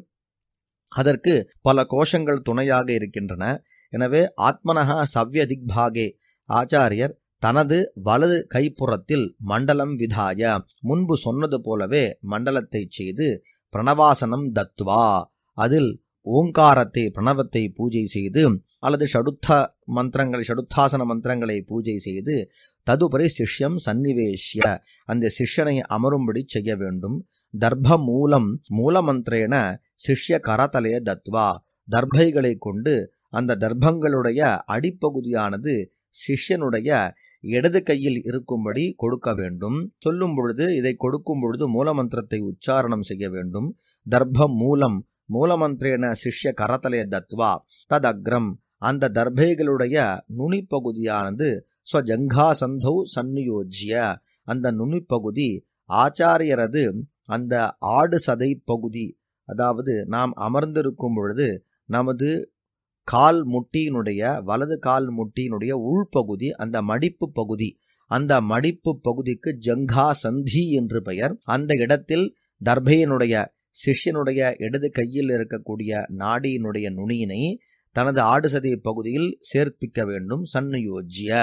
அதற்கு பல கோஷங்கள் துணையாக இருக்கின்றன எனவே ஆத்மனகா சவ்ய திக்பாகே ஆச்சாரியர் தனது வலது கைப்புறத்தில் மண்டலம் விதாய முன்பு சொன்னது போலவே மண்டலத்தை செய்து பிரணவாசனம் தத்வா அதில் ஓங்காரத்தை பிரணவத்தை பூஜை செய்து அல்லது ஷடுத்த மந்திரங்களை ஷடுத்தாசன மந்திரங்களை பூஜை செய்து ததுபரி சிஷ்யம் சந்நிவேஷ்ய அந்த சிஷ்யனை அமரும்படி செய்ய வேண்டும் தர்ப்ப மூலம் மூலமந்திரேன சிஷ்ய கரதலைய தத்வா தர்பைகளை கொண்டு அந்த தர்ப்பங்களுடைய அடிப்பகுதியானது சிஷ்யனுடைய இடது கையில் இருக்கும்படி கொடுக்க வேண்டும் சொல்லும் பொழுது இதை கொடுக்கும் பொழுது மூலமந்திரத்தை உச்சாரணம் செய்ய வேண்டும் தர்ப்ப மூலம் மூலமந்திரேன சிஷ்ய கரதலைய தத்வா ததக்ரம் அந்த தர்பைகளுடைய நுனிப்பகுதியானது ஸ்வஜங்கா சந்தௌ சன்னியோஜ்ய அந்த நுனிப்பகுதி ஆச்சாரியரது அந்த ஆடு சதை பகுதி அதாவது நாம் அமர்ந்திருக்கும் பொழுது நமது கால் முட்டியினுடைய வலது கால் முட்டியினுடைய உள்பகுதி அந்த மடிப்பு பகுதி அந்த மடிப்பு பகுதிக்கு ஜங்கா சந்தி என்று பெயர் அந்த இடத்தில் தர்பையினுடைய சிஷ்யனுடைய இடது கையில் இருக்கக்கூடிய நாடியினுடைய நுனியினை தனது ஆடுசதை பகுதியில் சேர்ப்பிக்க வேண்டும் சன்னுயோஜ்ய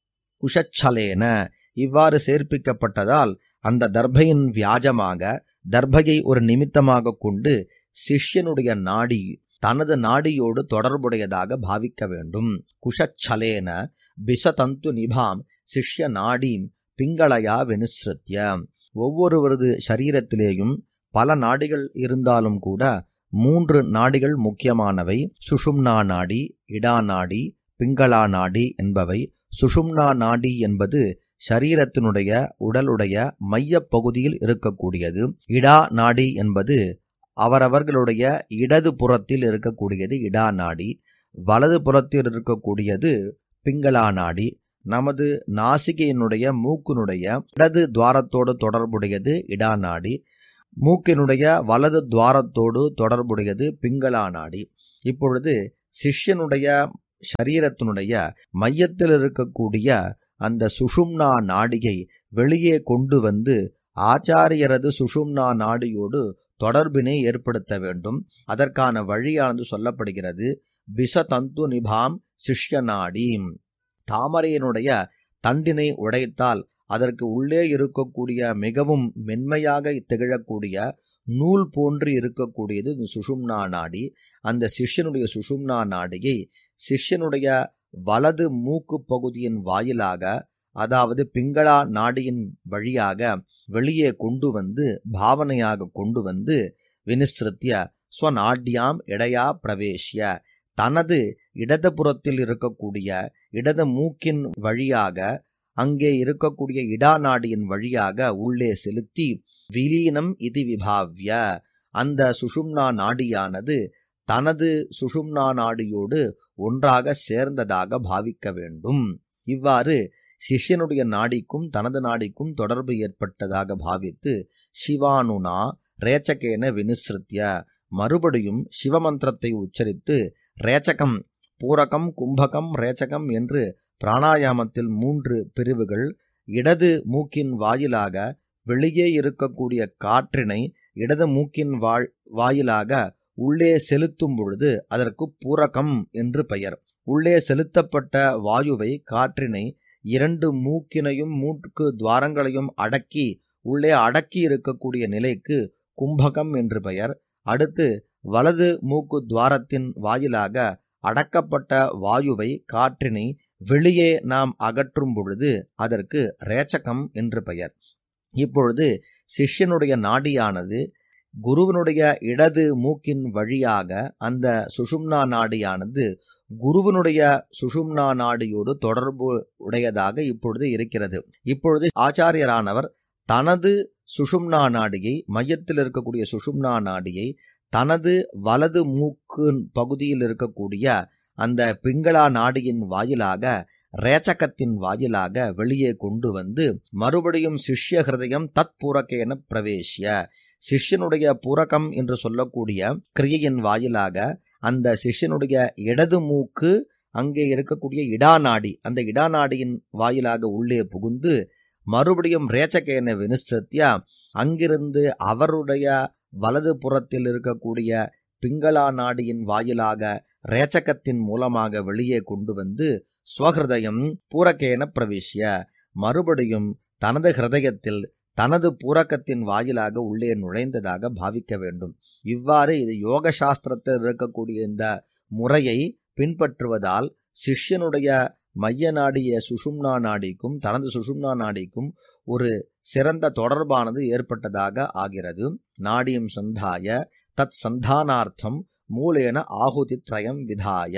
குஷச்சலேன இவ்வாறு சேர்ப்பிக்கப்பட்டதால் அந்த தர்பையின் வியாஜமாக தர்பையை ஒரு நிமித்தமாக கொண்டு சிஷ்யனுடைய நாடி தனது நாடியோடு தொடர்புடையதாக பாவிக்க வேண்டும் குஷச்சலேன பிசதந்து நிபாம் சிஷ்ய நாடீம் பிங்களயா வினுசிருத்திய ஒவ்வொருவரது சரீரத்திலேயும் பல நாடிகள் இருந்தாலும் கூட மூன்று நாடிகள் முக்கியமானவை சுஷும்னா நாடி இடா நாடி பிங்களா நாடி என்பவை சுஷும்னா நாடி என்பது சரீரத்தினுடைய உடலுடைய மையப் பகுதியில் இருக்கக்கூடியது இடா நாடி என்பது அவரவர்களுடைய இடது புறத்தில் இருக்கக்கூடியது இடா நாடி வலது புறத்தில் இருக்கக்கூடியது பிங்களா நாடி நமது நாசிகையினுடைய மூக்கினுடைய இடது துவாரத்தோடு தொடர்புடையது இடா நாடி மூக்கினுடைய வலது துவாரத்தோடு தொடர்புடையது பிங்களா நாடி இப்பொழுது சிஷ்யனுடைய சரீரத்தினுடைய மையத்தில் இருக்கக்கூடிய அந்த சுஷும்னா நாடியை வெளியே கொண்டு வந்து ஆச்சாரியரது சுஷும்னா நாடியோடு தொடர்பினை ஏற்படுத்த வேண்டும் அதற்கான வழியானது சொல்லப்படுகிறது பிசதந்து நிபாம் சிஷ்ய நாடி தாமரையினுடைய தண்டினை உடைத்தால் அதற்கு உள்ளே இருக்கக்கூடிய மிகவும் மென்மையாக திகழக்கூடிய நூல் போன்று இருக்கக்கூடியது இந்த சுஷும்னா நாடி அந்த சிஷ்யனுடைய சுஷும்னா நாடியை சிஷ்யனுடைய வலது மூக்கு பகுதியின் வாயிலாக அதாவது பிங்களா நாடியின் வழியாக வெளியே கொண்டு வந்து பாவனையாக கொண்டு வந்து வினிஸ்திருத்திய ஸ்வநாட்யாம் இடையா பிரவேசிய தனது இடதுபுறத்தில் இருக்கக்கூடிய இடது மூக்கின் வழியாக அங்கே இருக்கக்கூடிய இடா நாடியின் வழியாக உள்ளே செலுத்தி விலீனம் இது விபாவ்ய அந்த சுஷும்னா நாடியானது தனது சுஷும்னா நாடியோடு ஒன்றாக சேர்ந்ததாக பாவிக்க வேண்டும் இவ்வாறு சிஷ்யனுடைய நாடிக்கும் தனது நாடிக்கும் தொடர்பு ஏற்பட்டதாக பாவித்து சிவானுனா ரேச்சகேன வினுசிருத்திய மறுபடியும் சிவமந்திரத்தை உச்சரித்து ரேச்சகம் பூரகம் கும்பகம் ரேச்சகம் என்று பிராணாயாமத்தில் மூன்று பிரிவுகள் இடது மூக்கின் வாயிலாக வெளியே இருக்கக்கூடிய காற்றினை இடது மூக்கின் வாழ் வாயிலாக உள்ளே செலுத்தும் பொழுது அதற்கு பூரகம் என்று பெயர் உள்ளே செலுத்தப்பட்ட வாயுவை காற்றினை இரண்டு மூக்கினையும் மூக்கு துவாரங்களையும் அடக்கி உள்ளே அடக்கி இருக்கக்கூடிய நிலைக்கு கும்பகம் என்று பெயர் அடுத்து வலது மூக்கு துவாரத்தின் வாயிலாக அடக்கப்பட்ட வாயுவை காற்றினை வெளியே நாம் அகற்றும் பொழுது அதற்கு ரேச்சகம் என்று பெயர் இப்பொழுது சிஷ்யனுடைய நாடியானது குருவினுடைய இடது மூக்கின் வழியாக அந்த சுஷும்னா நாடியானது குருவினுடைய சுஷும்னா நாடியோடு தொடர்பு உடையதாக இப்பொழுது இருக்கிறது இப்பொழுது ஆச்சாரியரானவர் தனது சுஷும்னா நாடியை மையத்தில் இருக்கக்கூடிய சுஷும்னா நாடியை தனது வலது மூக்கு பகுதியில் இருக்கக்கூடிய அந்த பிங்களா நாடியின் வாயிலாக ரேச்சகத்தின் வாயிலாக வெளியே கொண்டு வந்து மறுபடியும் சிஷ்ய ஹிருதயம் தத் பூரக்கேன பிரவேசிய சிஷ்யனுடைய பூரகம் என்று சொல்லக்கூடிய கிரியையின் வாயிலாக அந்த சிஷ்யனுடைய இடது மூக்கு அங்கே இருக்கக்கூடிய இடாநாடி அந்த இடாநாடியின் வாயிலாக உள்ளே புகுந்து மறுபடியும் ரேச்சகேன வினுசத்தியா அங்கிருந்து அவருடைய வலது புறத்தில் இருக்கக்கூடிய பிங்களா நாடியின் வாயிலாக ரேச்சகத்தின் மூலமாக வெளியே கொண்டு வந்து ஸ்வஹிருதயம் பூரக்கேன பிரவேசிய மறுபடியும் தனது ஹிருதயத்தில் தனது பூரக்கத்தின் வாயிலாக உள்ளே நுழைந்ததாக பாவிக்க வேண்டும் இவ்வாறு இது யோக சாஸ்திரத்தில் இருக்கக்கூடிய இந்த முறையை பின்பற்றுவதால் சிஷ்யனுடைய மைய நாடிய சுஷும்னா நாடிக்கும் தனது சுஷும்னா நாடிக்கும் ஒரு சிறந்த தொடர்பானது ஏற்பட்டதாக ஆகிறது நாடியும் சந்தாய தத் சந்தானார்த்தம் மூலேன ஆகுதி திரயம் விதாய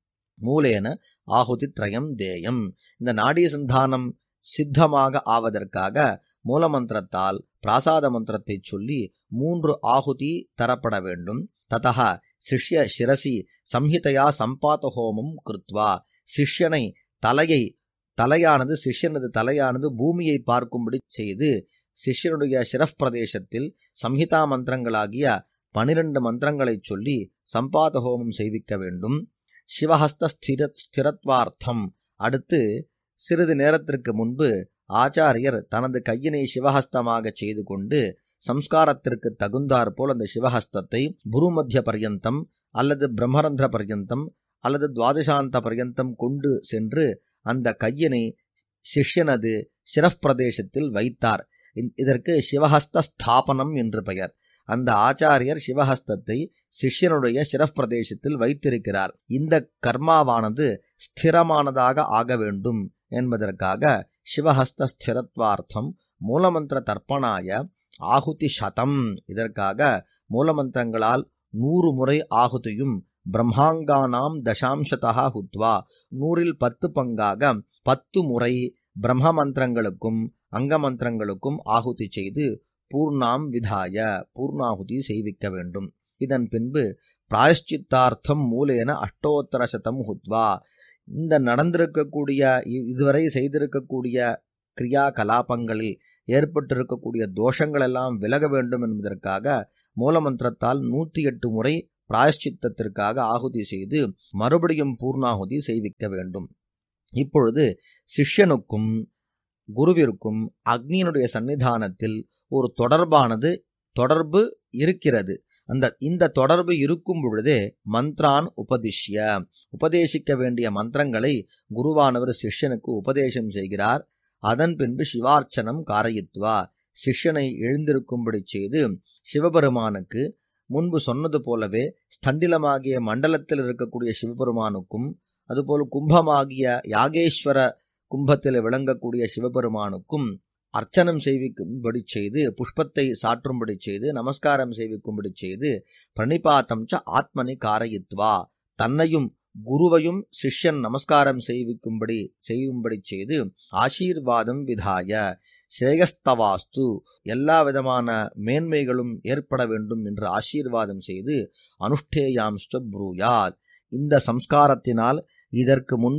மூலேன ஆகுதி திரயம் தேயம் இந்த நாடிய சந்தானம் சித்தமாக ஆவதற்காக மூலமந்திரத்தால் பிராசாத மந்திரத்தை சொல்லி மூன்று ஆகுதி தரப்பட வேண்டும் ததா சிஷ்ய சிரசி சம்ஹிதையா சம்பாத ஹோமம் கிருத்வா சிஷ்யனை தலையை தலையானது சிஷ்யனது தலையானது பூமியை பார்க்கும்படி செய்து சிஷ்யனுடைய சிரஃப் பிரதேசத்தில் சம்ஹிதா மந்திரங்களாகிய பனிரெண்டு மந்திரங்களை சொல்லி சம்பாத ஹோமம் செய்விக்க வேண்டும் சிவஹஸ்த ஸ்திர ஸ்திரத்வார்த்தம் அடுத்து சிறிது நேரத்திற்கு முன்பு ஆச்சாரியர் தனது கையினை சிவஹஸ்தமாக செய்து கொண்டு சம்ஸ்காரத்திற்கு தகுந்தாற் போல் அந்த சிவஹஸ்தத்தை புருமத்திய பர்யந்தம் அல்லது பிரம்மரந்திர பர்யந்தம் அல்லது துவாதசாந்த பர்யந்தம் கொண்டு சென்று அந்த கையினை சிஷ்யனது சிரஃப் பிரதேசத்தில் வைத்தார் இதற்கு சிவஹஸ்த ஸ்தாபனம் என்று பெயர் அந்த ஆச்சாரியர் சிவஹஸ்தத்தை சிஷ்யனுடைய சிரஃப் பிரதேசத்தில் வைத்திருக்கிறார் இந்த கர்மாவானது ஸ்திரமானதாக ஆக வேண்டும் என்பதற்காக சிவஹஸ்த ஸ்திரத்வார்த்தம் மூலமந்திர தர்ப்பணாய ஆகுதி சதம் இதற்காக மூலமந்திரங்களால் நூறு முறை ஆகுதியும் பிரம்மாங்கானாம் தசாம்சதா ஹுத்வா நூறில் பத்து பங்காக பத்து முறை பிரம்ம மந்திரங்களுக்கும் அங்க மந்திரங்களுக்கும் ஆகுதி செய்து பூர்ணாம் விதாய பூர்ணாகுதி செய்விக்க வேண்டும் இதன் பின்பு பிராயஷ்சித்தார்த்தம் மூலேன அஷ்டோத்தர சதம் ஹுத்வா இந்த நடந்திருக்கக்கூடிய இதுவரை செய்திருக்கக்கூடிய கிரியா கலாபங்களில் ஏற்பட்டிருக்கக்கூடிய தோஷங்கள் எல்லாம் விலக வேண்டும் என்பதற்காக மூலமந்திரத்தால் நூற்றி எட்டு முறை பிராயஷ்சித்தத்திற்காக ஆகுதி செய்து மறுபடியும் பூர்ணாகுதி செய்விக்க வேண்டும் இப்பொழுது சிஷ்யனுக்கும் குருவிற்கும் அக்னியினுடைய சன்னிதானத்தில் ஒரு தொடர்பானது தொடர்பு இருக்கிறது அந்த இந்த தொடர்பு இருக்கும் பொழுதே மந்த்ரான் உபதிஷ்ய உபதேசிக்க வேண்டிய மந்திரங்களை குருவானவர் சிஷ்யனுக்கு உபதேசம் செய்கிறார் அதன் பின்பு சிவார்ச்சனம் காரயித்வா சிஷ்யனை எழுந்திருக்கும்படி செய்து சிவபெருமானுக்கு முன்பு சொன்னது போலவே ஸ்தண்டிலமாகிய மண்டலத்தில் இருக்கக்கூடிய சிவபெருமானுக்கும் அதுபோல் கும்பமாகிய யாகேஸ்வர கும்பத்தில் விளங்கக்கூடிய சிவபெருமானுக்கும் அர்ச்சனம் செய்விக்கும்படி செய்து புஷ்பத்தை சாற்றும்படி செய்து நமஸ்காரம் செய்விக்கும்படி செய்து பிரணிபாத்தம் ச ஆத்மனி காரயித்வா தன்னையும் குருவையும் சிஷ்யன் நமஸ்காரம் செய்விக்கும்படி செய்யும்படி செய்து ஆசீர்வாதம் விதாய ஸ்ரேயஸ்தவாஸ்து எல்லா விதமான மேன்மைகளும் ஏற்பட வேண்டும் என்று ஆசீர்வாதம் செய்து அனுஷ்டேயாம்ஸ்ட ப்ரூயாத் இந்த சம்ஸ்காரத்தினால் இதற்கு முன்பு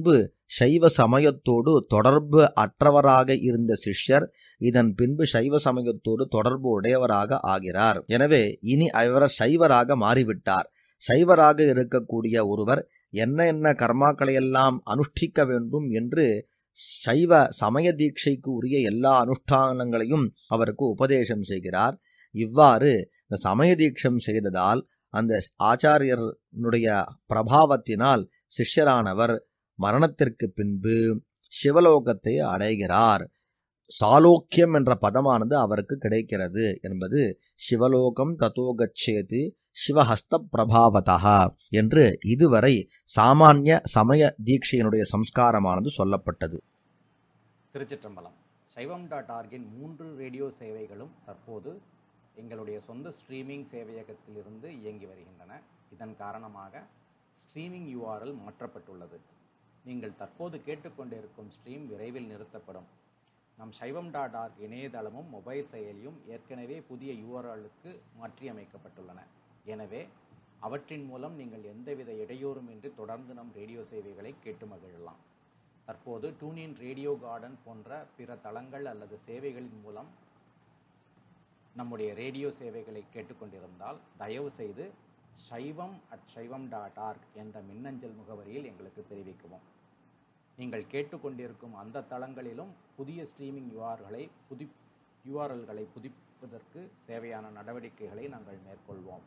சைவ சமயத்தோடு தொடர்பு அற்றவராக இருந்த சிஷ்யர் இதன் பின்பு சைவ சமயத்தோடு தொடர்பு உடையவராக ஆகிறார் எனவே இனி அவர் சைவராக மாறிவிட்டார் சைவராக இருக்கக்கூடிய ஒருவர் என்ன என்ன கர்மாக்களையெல்லாம் அனுஷ்டிக்க வேண்டும் என்று சைவ சமய தீட்சைக்கு உரிய எல்லா அனுஷ்டானங்களையும் அவருக்கு உபதேசம் செய்கிறார் இவ்வாறு இந்த சமய தீட்சம் செய்ததால் அந்த ஆச்சாரியனுடைய பிரபாவத்தினால் சிஷ்யரானவர் மரணத்திற்கு பின்பு சிவலோகத்தை அடைகிறார் சாலோக்கியம் என்ற பதமானது அவருக்கு கிடைக்கிறது என்பது சிவலோகம் தத்தோகச்சேது சிவஹஸ்த பிரபாவதா என்று இதுவரை சாமானிய சமய தீட்சையினுடைய சம்ஸ்காரமானது சொல்லப்பட்டது திருச்சிற்றம்பலம் சைவம் டாட் ஆர்கின் மூன்று ரேடியோ சேவைகளும் தற்போது எங்களுடைய சொந்த ஸ்ட்ரீமிங் சேவையகத்திலிருந்து இயங்கி வருகின்றன இதன் காரணமாக ஸ்ட்ரீமிங் யூஆர்எல் மாற்றப்பட்டுள்ளது நீங்கள் தற்போது கேட்டுக்கொண்டிருக்கும் ஸ்ட்ரீம் விரைவில் நிறுத்தப்படும் நம் சைவம் டாட் ஆர்க் இணையதளமும் மொபைல் செயலியும் ஏற்கனவே புதிய யூஆர்எலுக்கு மாற்றியமைக்கப்பட்டுள்ளன எனவே அவற்றின் மூலம் நீங்கள் எந்தவித இடையூறுமின்றி தொடர்ந்து நம் ரேடியோ சேவைகளை கேட்டு மகிழலாம் தற்போது டூனின் ரேடியோ கார்டன் போன்ற பிற தளங்கள் அல்லது சேவைகளின் மூலம் நம்முடைய ரேடியோ சேவைகளை கேட்டுக்கொண்டிருந்தால் தயவு செய்து சைவம் அட் சைவம் டாட் ஆர்க் என்ற மின்னஞ்சல் முகவரியில் எங்களுக்கு தெரிவிக்கவும் நீங்கள் கேட்டுக்கொண்டிருக்கும் அந்த தளங்களிலும் புதிய ஸ்ட்ரீமிங் யூஆர்களை புதி யூஆர்எல்களை புதுப்பிப்பதற்கு தேவையான நடவடிக்கைகளை நாங்கள் மேற்கொள்வோம்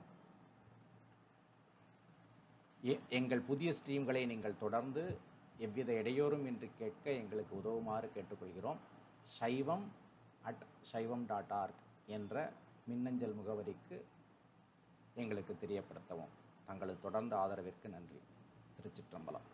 எ- எங்கள் புதிய ஸ்ட்ரீம்களை நீங்கள் தொடர்ந்து எவ்வித இடையூறும் இன்றி கேட்க எங்களுக்கு உதவுமாறு கேட்டுக்கொள்கிறோம் சைவம் அட் சைவம் டாட் ஆர்க் என்ற மின்னஞ்சல் முகவரிக்கு எங்களுக்கு தெரியப்படுத்தவும் தங்களது தொடர்ந்த ஆதரவிற்கு நன்றி திருச்சிற்றம்பலம்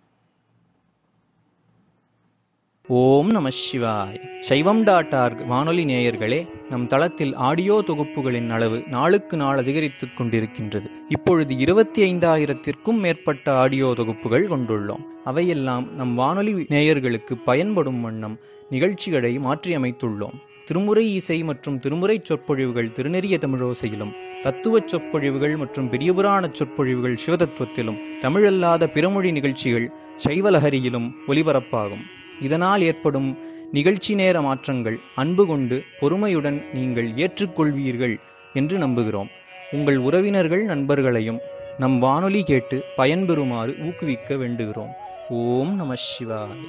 ஓம் நம சிவாய் சைவம் டாட் ஆர்க் வானொலி நேயர்களே நம் தளத்தில் ஆடியோ தொகுப்புகளின் அளவு நாளுக்கு நாள் அதிகரித்துக் கொண்டிருக்கின்றது இப்பொழுது இருபத்தி ஐந்தாயிரத்திற்கும் மேற்பட்ட ஆடியோ தொகுப்புகள் கொண்டுள்ளோம் அவையெல்லாம் நம் வானொலி நேயர்களுக்கு பயன்படும் வண்ணம் நிகழ்ச்சிகளை மாற்றியமைத்துள்ளோம் திருமுறை இசை மற்றும் திருமுறை சொற்பொழிவுகள் திருநெறிய தமிழோசையிலும் தத்துவச் சொற்பொழிவுகள் மற்றும் பெரியபுராண சொற்பொழிவுகள் சிவதத்துவத்திலும் தமிழல்லாத பிறமொழி நிகழ்ச்சிகள் சைவலஹரியிலும் ஒலிபரப்பாகும் இதனால் ஏற்படும் நிகழ்ச்சி நேர மாற்றங்கள் அன்பு கொண்டு பொறுமையுடன் நீங்கள் ஏற்றுக்கொள்வீர்கள் என்று நம்புகிறோம் உங்கள் உறவினர்கள் நண்பர்களையும் நம் வானொலி கேட்டு பயன்பெறுமாறு ஊக்குவிக்க வேண்டுகிறோம் ஓம் நம சிவாய்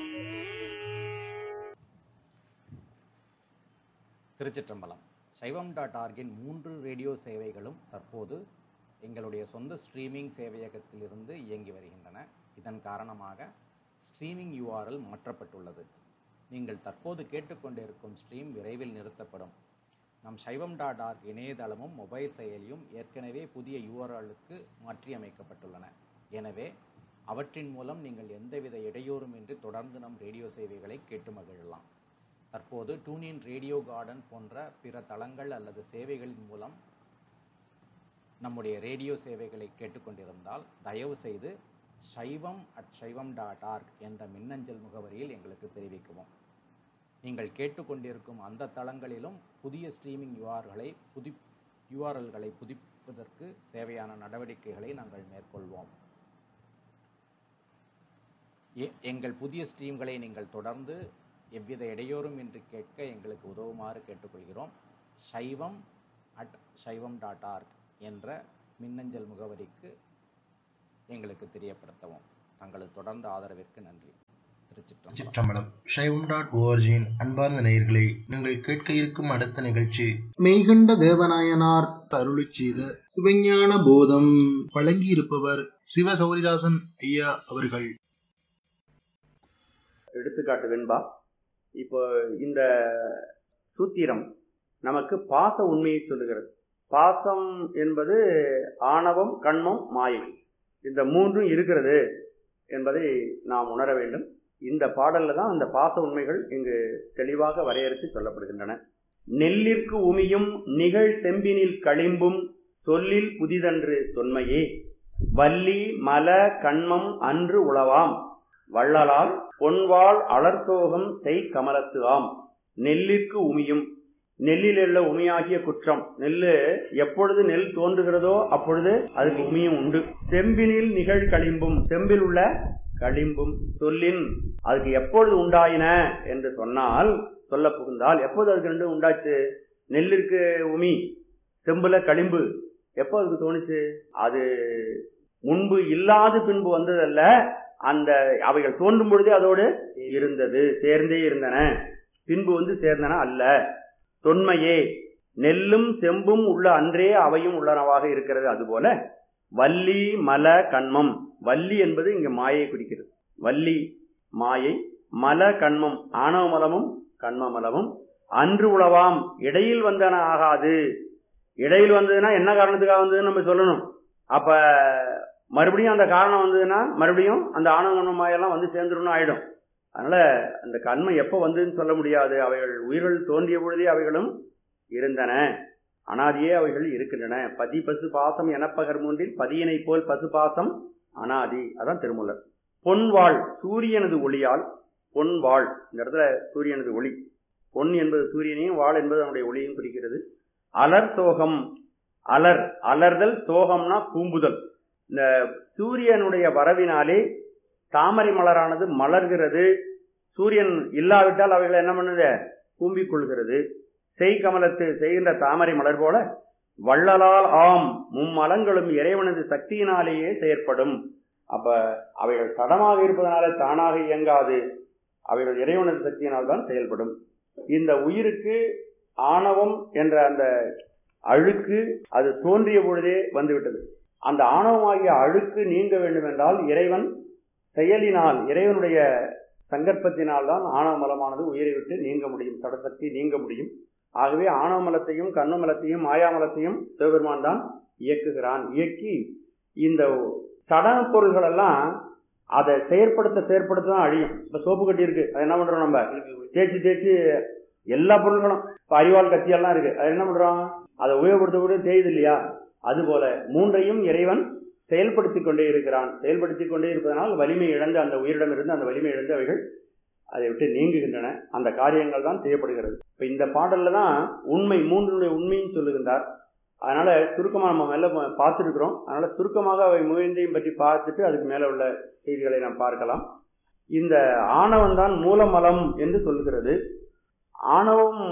திருச்சிற்றம்பலம் சைவம் டாட் ஆர்கின் மூன்று ரேடியோ சேவைகளும் தற்போது எங்களுடைய சொந்த ஸ்ட்ரீமிங் சேவையகத்திலிருந்து இயங்கி வருகின்றன இதன் காரணமாக ஸ்ட்ரீமிங் யூஆர்எல் மாற்றப்பட்டுள்ளது நீங்கள் தற்போது கேட்டுக்கொண்டிருக்கும் ஸ்ட்ரீம் விரைவில் நிறுத்தப்படும் நம் சைவம் டாட் ஆர்க் இணையதளமும் மொபைல் செயலியும் ஏற்கனவே புதிய யூஆர்எலுக்கு மாற்றியமைக்கப்பட்டுள்ளன எனவே அவற்றின் மூலம் நீங்கள் எந்தவித இடையூறுமின்றி தொடர்ந்து நம் ரேடியோ சேவைகளை கேட்டு மகிழலாம் தற்போது டூனின் ரேடியோ கார்டன் போன்ற பிற தளங்கள் அல்லது சேவைகளின் மூலம் நம்முடைய ரேடியோ சேவைகளை கேட்டுக்கொண்டிருந்தால் தயவு செய்து சைவம் அட் சைவம் டாட் ஆர்க் என்ற மின்னஞ்சல் முகவரியில் எங்களுக்கு தெரிவிக்கவும் நீங்கள் கேட்டுக்கொண்டிருக்கும் அந்த தளங்களிலும் புதிய ஸ்ட்ரீமிங் யூஆர்களை புதி யூஆர்எல்களை புதுப்பிப்பதற்கு தேவையான நடவடிக்கைகளை நாங்கள் மேற்கொள்வோம் எ- எங்கள் புதிய ஸ்ட்ரீம்களை நீங்கள் தொடர்ந்து எவ்வித இடையூறும் இன்றி கேட்க எங்களுக்கு உதவுமாறு கேட்டுக்கொள்கிறோம் சைவம் அட் சைவம் டாட் ஆர்க் என்ற மின்னஞ்சல் முகவரிக்கு எங்களுக்கு தெரியப்படுத்தவும் தங்களது தொடர்ந்த ஆதரவிற்கு நன்றி திருச்சிற்றம்பலம் சிற்றம்பலம் சைவம் டாட் ஓஆர்ஜியின் அன்பார்ந்த நேயர்களை நீங்கள் கேட்க இருக்கும் அடுத்த நிகழ்ச்சி மெய்கண்ட தேவநாயனார் அருளி செய்த சிவஞான போதம் வழங்கியிருப்பவர் சிவ சௌரிதாசன் ஐயா அவர்கள் எடுத்துக்காட்டு வெண்பா இப்போ இந்த சூத்திரம் நமக்கு பாச உண்மையை சொல்லுகிறது பாசம் என்பது ஆணவம் கண்மம் மாயை இந்த மூன்றும் இருக்கிறது என்பதை நாம் உணர வேண்டும் இந்த பாடல்ல தான் அந்த பாச உண்மைகள் இங்கு தெளிவாக வரையறுத்து சொல்லப்படுகின்றன நெல்லிற்கு உமியும் நிகழ் செம்பினில் களிம்பும் சொல்லில் புதிதன்று தொன்மையே வள்ளி மல கண்மம் அன்று உளவாம் வள்ளலால் பொன்வாள் அலர்தோகம் செய் கமலத்து ஆம் நெல்லிற்கு உமியும் நெல்லில் உள்ள உமியாகிய குற்றம் நெல்லு எப்பொழுது நெல் தோன்றுகிறதோ அப்பொழுது அதுக்கு உமியும் உண்டு செம்பினில் நிகழ் களிம்பும் செம்பில் உள்ள களிம்பும் சொல்லின் அதுக்கு எப்பொழுது உண்டாயின என்று சொன்னால் சொல்ல புகுந்தால் எப்போது அதுக்கு ரெண்டும் உண்டாச்சு நெல்லிற்கு உமி செம்புல களிம்பு எப்போ அதுக்கு தோணுச்சு அது முன்பு இல்லாது பின்பு வந்ததல்ல அந்த அவைகள் தோன்றும் பொழுதே அதோடு இருந்தது சேர்ந்தே இருந்தன பின்பு வந்து சேர்ந்தன அல்ல தொன்மையே நெல்லும் செம்பும் உள்ள அன்றே அவையும் உள்ளனவாக இருக்கிறது அதுபோல வள்ளி மல கண்மம் வள்ளி என்பது இங்க மாயை குறிக்கிறது வள்ளி மாயை மல கண்மம் ஆணவ மலமும் கண்ம மலமும் அன்று உளவாம் இடையில் வந்தன ஆகாது இடையில் வந்ததுன்னா என்ன காரணத்துக்காக வந்ததுன்னு நம்ம சொல்லணும் அப்ப மறுபடியும் அந்த காரணம் வந்ததுன்னா மறுபடியும் அந்த ஆணவ கண்ம மாயெல்லாம் வந்து சேர்ந்துருன்னு ஆயிடும் அதனால அந்த கண்மை எப்போ வந்ததுன்னு சொல்ல முடியாது அவைகள் உயிர்கள் தோன்றிய பொழுதே அவைகளும் இருந்தன அனாதியே அவைகள் இருக்கின்றன பதி பசு பாசம் எனப்பகர் மூன்றில் பதியினை போல் பசு பாசம் அனாதி அதான் திருமூலர் பொன்வாள் சூரியனது ஒளியால் பொன்வாள் இந்த இடத்துல சூரியனது ஒளி பொன் என்பது சூரியனையும் வாள் என்பது அவனுடைய ஒளியையும் குறிக்கிறது அலர் சோகம் அலர் அலர்தல் சோகம்னா கூம்புதல் இந்த சூரியனுடைய வரவினாலே தாமரை மலரானது மலர்கிறது சூரியன் இல்லாவிட்டால் அவைகள் என்ன பண்ணுது கூம்பிக் கொள்கிறது செய் கமலத்து செய்கின்ற தாமரை மலர் போல வள்ளலால் ஆம் மும்மலங்களும் இறைவனது சக்தியினாலேயே செயற்படும் அப்ப அவைகள் தடமாக இருப்பதனால தானாக இயங்காது அவைகள் இறைவனது சக்தியினால் தான் செயல்படும் இந்த உயிருக்கு ஆணவம் என்ற அந்த அழுக்கு அது தோன்றிய பொழுதே வந்துவிட்டது அந்த ஆணவமாகிய அழுக்கு நீங்க வேண்டும் என்றால் இறைவன் செயலினால் இறைவனுடைய சங்கற்பத்தினால் தான் ஆணவ மலமானது உயிரை விட்டு நீங்க முடியும் தடசக்தி நீங்க முடியும் ஆகவே ஆணவ மலத்தையும் கண்ண மலத்தையும் மாயாமலத்தையும் சிவபெருமான் தான் இயக்குகிறான் இயக்கி இந்த சடன பொருள்கள் எல்லாம் அதை செயற்படுத்த செயற்படுத்த தான் அழியும் இப்ப சோப்பு கட்டி இருக்கு அது என்ன பண்றோம் நம்ம தேய்ச்சி தேய்ச்சி எல்லா பொருள்களும் இப்ப அறிவாள் கத்தியெல்லாம் இருக்கு அது என்ன பண்றோம் அதை உபயோகப்படுத்த கூட தேயுது இல்லையா அதுபோல மூன்றையும் இறைவன் செயல்படுத்திக் கொண்டே இருக்கிறான் செயல்படுத்திக் கொண்டே இருப்பதனால் வலிமை இழந்து அந்த உயிரிடம் இருந்து அந்த வலிமை இழந்து அவைகள் அதை விட்டு நீங்குகின்றன அந்த காரியங்கள் தான் செய்யப்படுகிறது இப்ப இந்த பாடல்ல தான் உண்மை மூன்றுடைய உண்மையும் சொல்லுகின்றார் அதனால சுருக்கமா நம்ம மேல பார்த்துருக்கிறோம் அதனால சுருக்கமாக அவை மூன்றையும் பற்றி பார்த்துட்டு அதுக்கு மேல உள்ள செய்திகளை நாம் பார்க்கலாம் இந்த ஆணவம் தான் மூலமலம் என்று சொல்லுகிறது ஆணவம்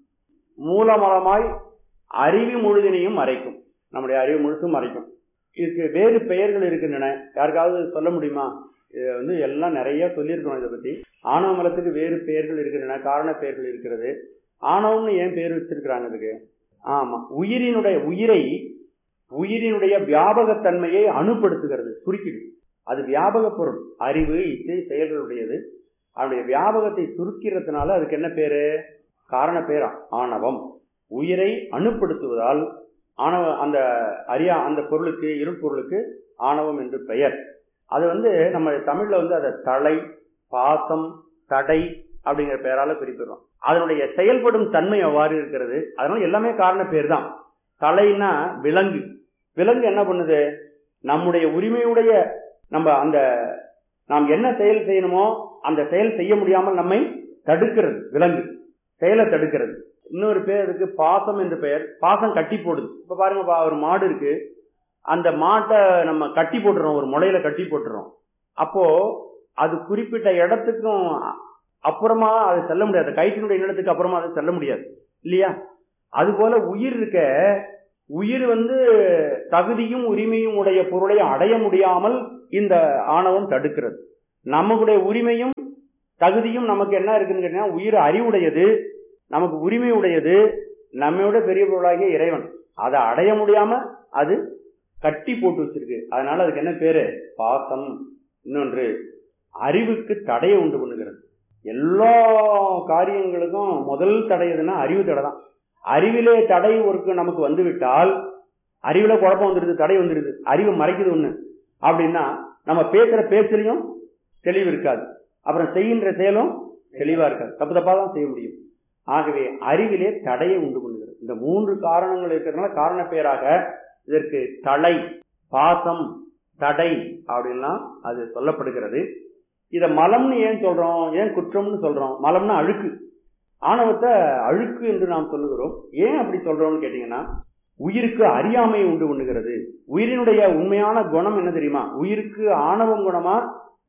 மூலமலமாய் அறிவு முழுதினையும் மறைக்கும் நம்முடைய அறிவு முழுசும் மறைக்கும் இதுக்கு வேறு பெயர்கள் இருக்கின்றன யாருக்காவது சொல்ல முடியுமா இது வந்து எல்லாம் நிறைய சொல்லியிருக்கணும் இதை பத்தி ஆணவ மலத்துக்கு வேறு பெயர்கள் இருக்கின்றன காரண பெயர்கள் இருக்கிறது ஆணவம்னு ஏன் பேர் வச்சிருக்கிறாங்க இதுக்கு ஆமா உயிரினுடைய உயிரை உயிரினுடைய வியாபகத்தன்மையை அணுப்படுத்துகிறது சுருக்கிடு அது வியாபக பொருள் அறிவு இசை செயல்களுடையது அதனுடைய வியாபகத்தை சுருக்கிறதுனால அதுக்கு என்ன பேரு காரண பேரா ஆணவம் உயிரை அணுப்படுத்துவதால் ஆணவ அந்த அரியா அந்த பொருளுக்கு இருப்பொருளுக்கு ஆணவம் என்று பெயர் அது வந்து நம்ம தமிழ்ல வந்து அதை தலை பாசம் தடை அப்படிங்கிற பெயரால குறிப்பிடுறோம் அதனுடைய செயல்படும் தன்மை அவ்வாறு இருக்கிறது அதனால எல்லாமே காரண பேர் தான் தலைன்னா விலங்கு விலங்கு என்ன பண்ணுது நம்முடைய உரிமையுடைய நம்ம அந்த நாம் என்ன செயல் செய்யணுமோ அந்த செயல் செய்ய முடியாமல் நம்மை தடுக்கிறது விலங்கு செயலை தடுக்கிறது இன்னொரு பேர் இருக்கு பாசம் என்று பெயர் பாசம் கட்டி போடுது இப்ப பாருங்க ஒரு மாடு இருக்கு அந்த மாட்டை நம்ம கட்டி போட்டுறோம் ஒரு முளையில கட்டி போட்டுறோம் அப்போ அது குறிப்பிட்ட இடத்துக்கும் அப்புறமா அது செல்ல முடியாது கயிற்றினுடைய இடத்துக்கு அப்புறமா அது செல்ல முடியாது இல்லையா அது போல உயிர் இருக்க உயிர் வந்து தகுதியும் உரிமையும் உடைய பொருளை அடைய முடியாமல் இந்த ஆணவம் தடுக்கிறது நம்மளுடைய உரிமையும் தகுதியும் நமக்கு என்ன இருக்குன்னு கேட்டீங்கன்னா உயிர் அறிவுடையது நமக்கு உரிமை உடையது நம்மையோட பெரிய பொருளாகிய இறைவன் அதை அடைய முடியாம அது கட்டி போட்டு வச்சிருக்கு அதனால அதுக்கு என்ன பேரு பாசம் இன்னொன்று அறிவுக்கு தடையை உண்டு பண்ணுகிறது எல்லா காரியங்களுக்கும் முதல் தடை எதுன்னா அறிவு தடை தான் அறிவிலே தடை ஒருக்கு நமக்கு வந்து விட்டால் அறிவுல குழப்பம் வந்துடுது தடை வந்துடுது அறிவு மறைக்குது ஒண்ணு அப்படின்னா நம்ம பேசுற பேச்சுலையும் தெளிவு இருக்காது அப்புறம் செய்கின்ற செயலும் தெளிவா இருக்காது தப்பு தப்பா தான் செய்ய முடியும் ஆகவே அறிவிலே தடையை உண்டு பண்ணுகிறது இந்த மூன்று காரணங்கள் இருக்கிறதுனால காரண பேராக இதற்கு தலை பாசம் தடை அப்படின்லாம் அது சொல்லப்படுகிறது இத மலம்னு ஏன் சொல்றோம் ஏன் குற்றம்னு சொல்றோம் மலம்னா அழுக்கு ஆணவத்தை அழுக்கு என்று நாம் சொல்லுகிறோம் ஏன் அப்படி சொல்றோம்னு கேட்டீங்கன்னா உயிருக்கு அறியாமையை உண்டு பண்ணுகிறது உயிரினுடைய உண்மையான குணம் என்ன தெரியுமா உயிருக்கு ஆணவம் குணமா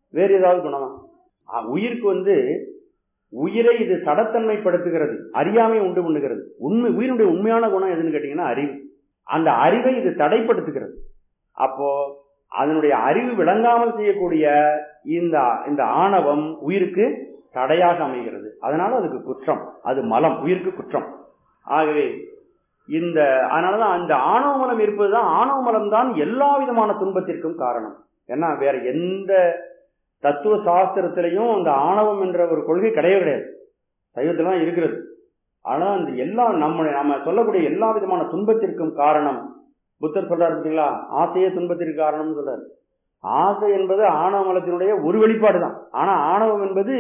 வேறு ஏதாவது குணமா ஆ, உயிருக்கு வந்து உயிரை இது சடத்தன்மைப்படுத்துகிறது அறியாமை உண்டு பண்ணுகிறது உண்மை உயிரினுடைய உண்மையான குணம் எதுன்னு கேட்டீங்கன்னா அறிவு அந்த அறிவை இது தடைப்படுத்துகிறது அப்போ அதனுடைய அறிவு விளங்காமல் செய்யக்கூடிய இந்த இந்த ஆணவம் உயிருக்கு தடையாக அமைகிறது அதனால அதுக்கு குற்றம் அது மலம் உயிருக்கு குற்றம் ஆகவே இந்த அதனாலதான் அந்த ஆணவ மலம் இருப்பதுதான் ஆணவ மலம் தான் எல்லா விதமான துன்பத்திற்கும் காரணம் ஏன்னா வேற எந்த தத்துவ சாஸ்திரத்திலையும் அந்த ஆணவம் என்ற ஒரு கொள்கை கிடையவே கிடையாது சைவத்துல தான் இருக்கிறது ஆனா அந்த எல்லா நம்ம நம்ம சொல்லக்கூடிய எல்லா விதமான துன்பத்திற்கும் காரணம் புத்தர் சொல்றாரு பார்த்தீங்களா ஆசையே துன்பத்திற்கு காரணம்னு சொல்றாரு ஆசை என்பது ஆணவ மலத்தினுடைய ஒரு வெளிப்பாடு தான் ஆனா ஆணவம் என்பது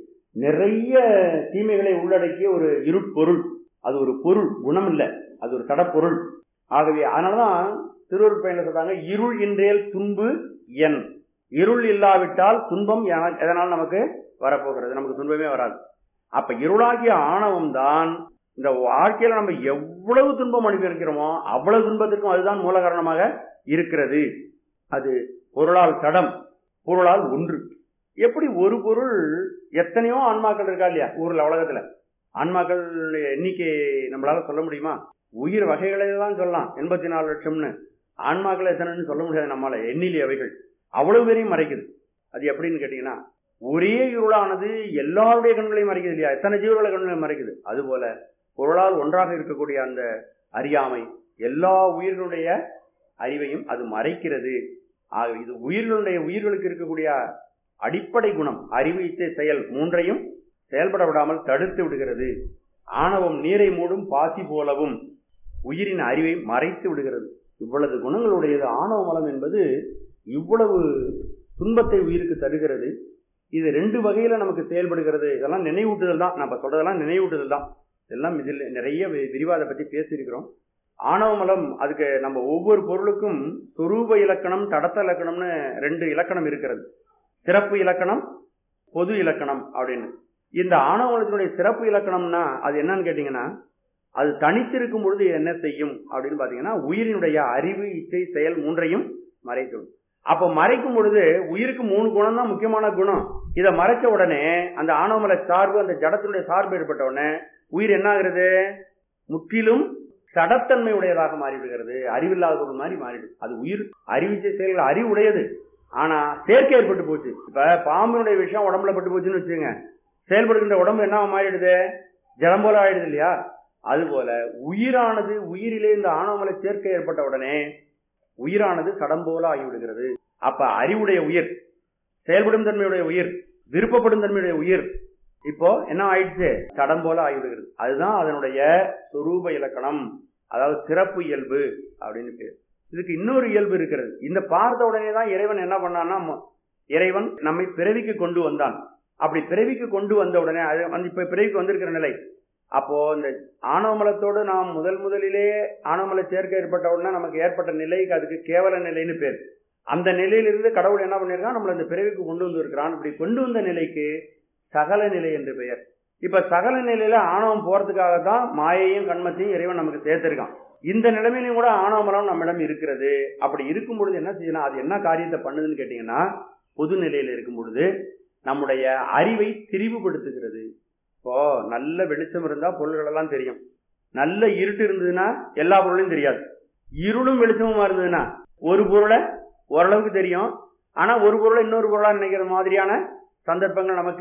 நிறைய தீமைகளை உள்ளடக்கிய ஒரு இருட்பொருள் அது ஒரு பொருள் குணம் இல்லை அது ஒரு தடப்பொருள் ஆகவே அதனாலதான் திருவருட் பயண சொல்றாங்க இருள் இன்றேல் துன்பு என் இருள் இல்லாவிட்டால் துன்பம் என- எதனால் நமக்கு வரப்போகிறது நமக்கு துன்பமே வராது அப்ப இருளாகிய ஆணவம் தான் இந்த வாழ்க்கையில நம்ம எவ்வளவு துன்பம் அனுபவிக்கிறோமோ அவ்வளவு துன்பத்திற்கும் அதுதான் மூல காரணமாக இருக்கிறது அது பொருளால் தடம் பொருளால் ஒன்று எப்படி ஒரு பொருள் எத்தனையோ ஆன்மாக்கள் இருக்கா இல்லையா ஊர்ல உலகத்துல ஆன்மாக்கள் எண்ணிக்கை நம்மளால சொல்ல முடியுமா உயிர் வகைகளை தான் சொல்லலாம் எண்பத்தி நாலு லட்சம்னு ஆன்மாக்கள் எத்தனைன்னு சொல்ல முடியாது நம்மளால எண்ணிலி அவைகள் அவ்வளவு பேரையும் மறைக்குது அது எப்படின்னு கேட்டீங்கன்னா ஒரே இருளானது எல்லாருடைய கண்களையும் மறைக்குது இல்லையா எத்தனை ஜீவர்களை கண்களையும் மறைக்குது அதுபோல பொருளால் ஒன்றாக இருக்கக்கூடிய அந்த அறியாமை எல்லா உயிர்களுடைய அறிவையும் அது மறைக்கிறது ஆக இது உயிர்களுடைய உயிர்களுக்கு இருக்கக்கூடிய அடிப்படை குணம் அறிவு இச்சை செயல் மூன்றையும் செயல்பட விடாமல் தடுத்து விடுகிறது ஆணவம் நீரை மூடும் பாசி போலவும் உயிரின் அறிவை மறைத்து விடுகிறது இவ்வளவு குணங்களுடையது ஆணவ மலம் என்பது இவ்வளவு துன்பத்தை உயிருக்கு தருகிறது இது ரெண்டு வகையில நமக்கு செயல்படுகிறது இதெல்லாம் நினைவூட்டுதல் தான் நான் இப்ப சொல்றதெல்லாம் நினைவூட்டுதல் தான் இதெல்லாம் இதில் நிறைய வி- விரிவாத பத்தி பேசியிருக்கிறோம் ஆணவ மலம் அதுக்கு நம்ம ஒவ்வொரு பொருளுக்கும் சொரூப இலக்கணம் தடத்த இலக்கணம்னு ரெண்டு இலக்கணம் இருக்கிறது சிறப்பு இலக்கணம் பொது இலக்கணம் அப்படின்னு இந்த ஆணவ மலத்தினுடைய சிறப்பு இலக்கணம்னா அது என்னன்னு கேட்டீங்கன்னா அது தனித்திருக்கும் பொழுது என்ன செய்யும் அப்படின்னு பாத்தீங்கன்னா உயிரினுடைய அறிவு இச்சை செயல் மூன்றையும் மறைத்துவிடும் அப்ப மறைக்கும் பொழுது உயிருக்கு மூணு குணம் தான் முக்கியமான குணம் இதை மறைச்ச உடனே அந்த ஆணவமல சார்பு அந்த ஜடத்தினுடைய சார்பு ஏற்பட்ட உடனே உயிர் என்ன ஆகுறது முற்றிலும் சடத்தன்மை உடையதாக மாறிவிடுகிறது அறிவில்லாத பொருள் மாதிரி மாறிடுது அது உயிர் அறிவிச்சை செயல்கள் அறிவுடையது ஆனா சேர்க்கை ஏற்பட்டு போச்சு இப்ப பாம்பினுடைய விஷயம் உடம்புல பட்டு போச்சுன்னு வச்சுங்க செயல்படுகின்ற உடம்பு என்ன மாறிடுது ஜலம் போல ஆயிடுது இல்லையா அதுபோல உயிரானது உயிரிலே இந்த ஆணவமலை சேர்க்கை ஏற்பட்ட உடனே உயிரானது சடம் போல ஆகிவிடுகிறது அப்ப அறிவுடைய உயிர் செயல்படும் தன்மையுடைய உயிர் விருப்பப்படும் தன்மையுடைய உயிர் இப்போ என்ன ஆயிடுச்சு சடம் போல ஆகிவிடுகிறது அதுதான் அதனுடைய சொரூப இலக்கணம் அதாவது சிறப்பு இயல்பு அப்படின்னு பேர் இதுக்கு இன்னொரு இயல்பு இருக்கிறது இந்த பார்த்த உடனே தான் இறைவன் என்ன பண்ணான்னா ம- இறைவன் நம்மை பிறவிக்கு கொண்டு வந்தான் அப்படி பிறவிக்கு கொண்டு வந்த உடனே அது வந்து இப்ப பிறவிக்கு வந்திருக்கிற நிலை அப்போ இந்த ஆணவமலத்தோடு நாம் முதல் முதலிலே ஆணவமல சேர்க்கை ஏற்பட்ட உடனே நமக்கு ஏற்பட்ட நிலைக்கு அதுக்கு கேவல நிலைன்னு பேர் அந்த நிலையிலிருந்து கடவுள் என்ன பண்ணிருக்கான் நம்மள இந்த பிறவிக்கு கொண்டு வந்திருக்கிறான் இப்படி கொண்டு வந்த நிலைக்கு சகல நிலை என்று பெயர் இப்ப சகல நிலையில ஆணவம் போறதுக்காக தான் மாயையும் கண்மத்தையும் இறைவன் நமக்கு சேர்த்திருக்கான் இந்த நிலைமையிலும் கூட ஆணவமலம் நம்மிடம் இருக்கிறது அப்படி இருக்கும் பொழுது என்ன செய்யணும் அது என்ன காரியத்தை பண்ணுதுன்னு கேட்டீங்கன்னா பொது நிலையில இருக்கும் பொழுது நம்முடைய அறிவை திரிவுபடுத்துகிறது இப்போ நல்ல வெளிச்சம் இருந்தா பொருள்கள் எல்லாம் தெரியும் நல்ல இருட்டு இருந்ததுன்னா எல்லா பொருளையும் தெரியாது இருளும் வெளிச்சமுமா இருந்ததுன்னா ஒரு பொருளை ஓரளவுக்கு தெரியும் ஆனா ஒரு பொருளை இன்னொரு பொருளா நினைக்கிற மாதிரியான சந்தர்ப்பங்கள் நமக்கு